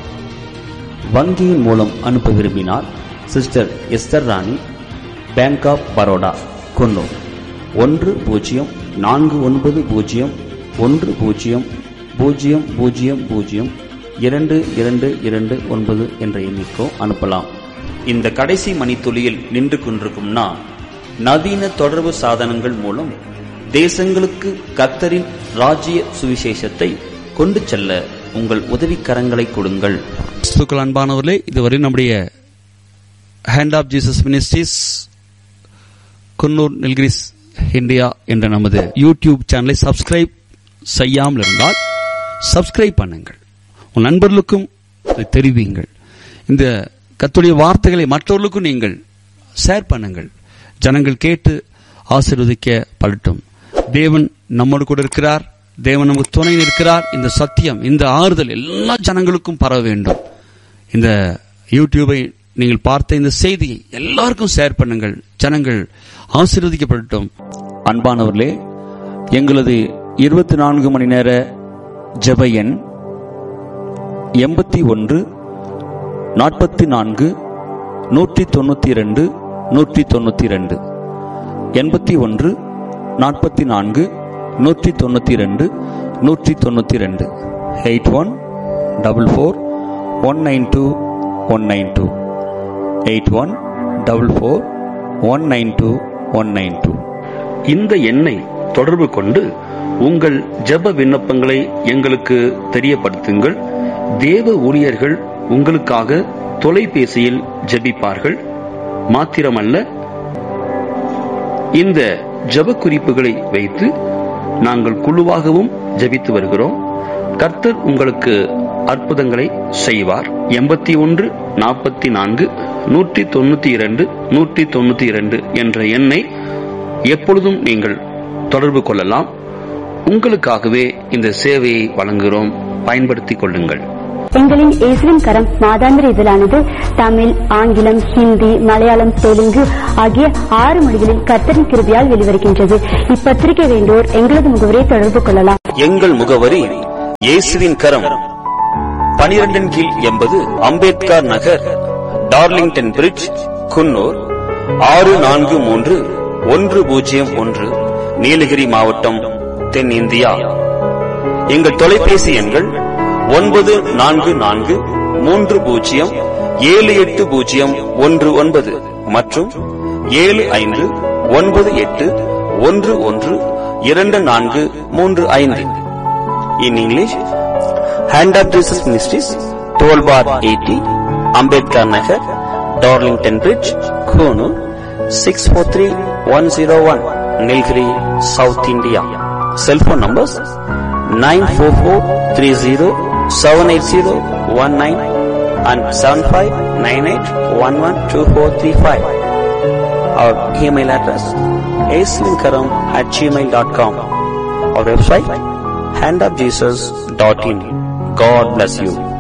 வங்கியின் மூலம் அனுப்ப விரும்பினால் sister Esther Rani bank of Baroda Coonoor ஒன்று பூஜ்ஜியம் நான்கு ஒன்பது பூஜ்ஜியம் ஒன்று பூஜ்ஜியம் பூஜ்ஜியம் பூஜ்ஜியம் பூஜ்ஜியம் இரண்டு இரண்டு இரண்டு ஒன்பது என்ற எண்ணிக்கோ அனுப்பலாம் இந்த கடைசி மணித்துளியில் நின்று கொண்டிருக்கும் நான் நவீன தொடர்பு சாதனங்கள் மூலம் தேசங்களுக்கு கத்தரின் ராஜ்ய சுவிசேஷத்தை கொண்டு செல்ல உங்கள் உதவிக்கரங்களை கொடுங்கள் கிறிஸ்துக்கள் அன்பானவர்களே இதுவரை நம்முடைய hand of Jesus ministries Coonoor Nilgiris India என்ற நமது யூடியூப் சேனலை சப்ஸ்கிரைப் செய்யாமல் இருந்தால் சப்ஸ்கிரைப் பண்ணுங்கள் உன் நண்பர்களுக்கும் இதை தெரிவியுங்கள் இந்த கத்துடைய வார்த்தைகளை மற்றவர்களுக்கும் நீங்கள் ஷேர் பண்ணுங்கள் ஜனங்கள் கேட்டு ஆசீர்வதிக்க படட்டும் தேவன் நம்மோடு கூட இருக்கிறார் தேவன் நமக்கு துணை இருக்கிறார் இந்த சத்தியம் இந்த ஆறுதல் எல்லா ஜனங்களுக்கும் பரவ வேண்டும் இந்த யூடியூபை நீங்கள் பார்த்த இந்த செய்தியை எல்லாருக்கும் ஷேர் பண்ணுங்கள் ஜனங்கள் ஆசீர்வதிக்கப்படட்டும் அன்பானவர்களே எங்களது இருபத்தி நான்கு மணி நேர ஜெப எண் எண்பத்தி ஒன்று நாற்பத்தி நான்கு நூற்றி தொண்ணூற்றி ரெண்டு நூற்றி தொண்ணூற்றி ரெண்டு எண்பத்தி ஒன்று நாற்பத்தி நான்கு நூற்றி தொண்ணூற்றி ரெண்டு நூற்றி தொண்ணூற்றி ரெண்டு eight one double four one nine two one nine two eight one double four one nine two one nine two இந்த எண்ணை தொடர்பு கொண்டு உங்கள் ஜெப விண்ணப்பங்களை எங்களுக்கு தெரியப்படுத்துங்கள் தேவ ஊழியர்கள் உங்களுக்காக தொலைபேசியில் ஜெபிப்பார்கள் மாத்திரமல்ல இந்த ஜெப குறிப்புகளை வைத்து நாங்கள் குழுவாகவும் ஜெபித்து வருகிறோம் கர்த்தர் உங்களுக்கு அற்புதங்களை செய்வார் எண்பத்தி ஒன்று நாற்பத்தி நான்கு நூற்றி தொண்ணூத்தி இரண்டு நூற்றி தொண்ணூத்தி இரண்டு என்ற எண்ணை எப்பொழுதும் நீங்கள் தொடர்பு கொள்ளலாம் உங்களுக்காகவே இந்த சேவையை வழங்குகிறோம் பயன்படுத்திக் கொள்ளுங்கள் எங்களின் இயேசுவின் கரம் மாதாந்திர இதழானது தமிழ் ஆங்கிலம் ஹிந்தி மலையாளம் தெலுங்கு ஆகிய ஆறு மொழிகளில் கர்த்தரின் கிருபியால் வெளிவருகின்றது இப்பத்திரிகை வேண்டோர் எங்களது முகவரியை தொடர்பு கொள்ளலாம் எங்கள் முகவரி இயேசுவின் கரம் பனிரெண்டின் கீழ் எண்பது அம்பேத்கர் நகர் டார்லிங்டன் பிரிட்ஜ் குன்னூர் ஆறு நான்கு மூன்று ஒன்று பூஜ்ஜியம் ஒன்று நீலகிரி மாவட்டம் தென்னிந்தியா எங்கள் தொலைபேசி எண்கள் ஒன்பது நான்கு நான்கு மூன்று பூஜ்ஜியம் ஏழு எட்டு பூஜ்ஜியம் ஒன்று ஒன்பது மற்றும் ஏழு ஐந்து ஒன்பது எட்டு ஒன்று ஒன்று இரண்டு நான்கு மூன்று ஐந்து in English hand of Jesus ministries toll bar eighty Ambedkar Nagar Darlington bridge Coonoor six four three one zero one Nilgiri south India cellphone numbers nine four four three zero seven eight zero one nine and seven five nine eight one one two four three five our email address ஏஸ்லிங்கரம் at Gmail dot com our website handofjesus.in. God bless you.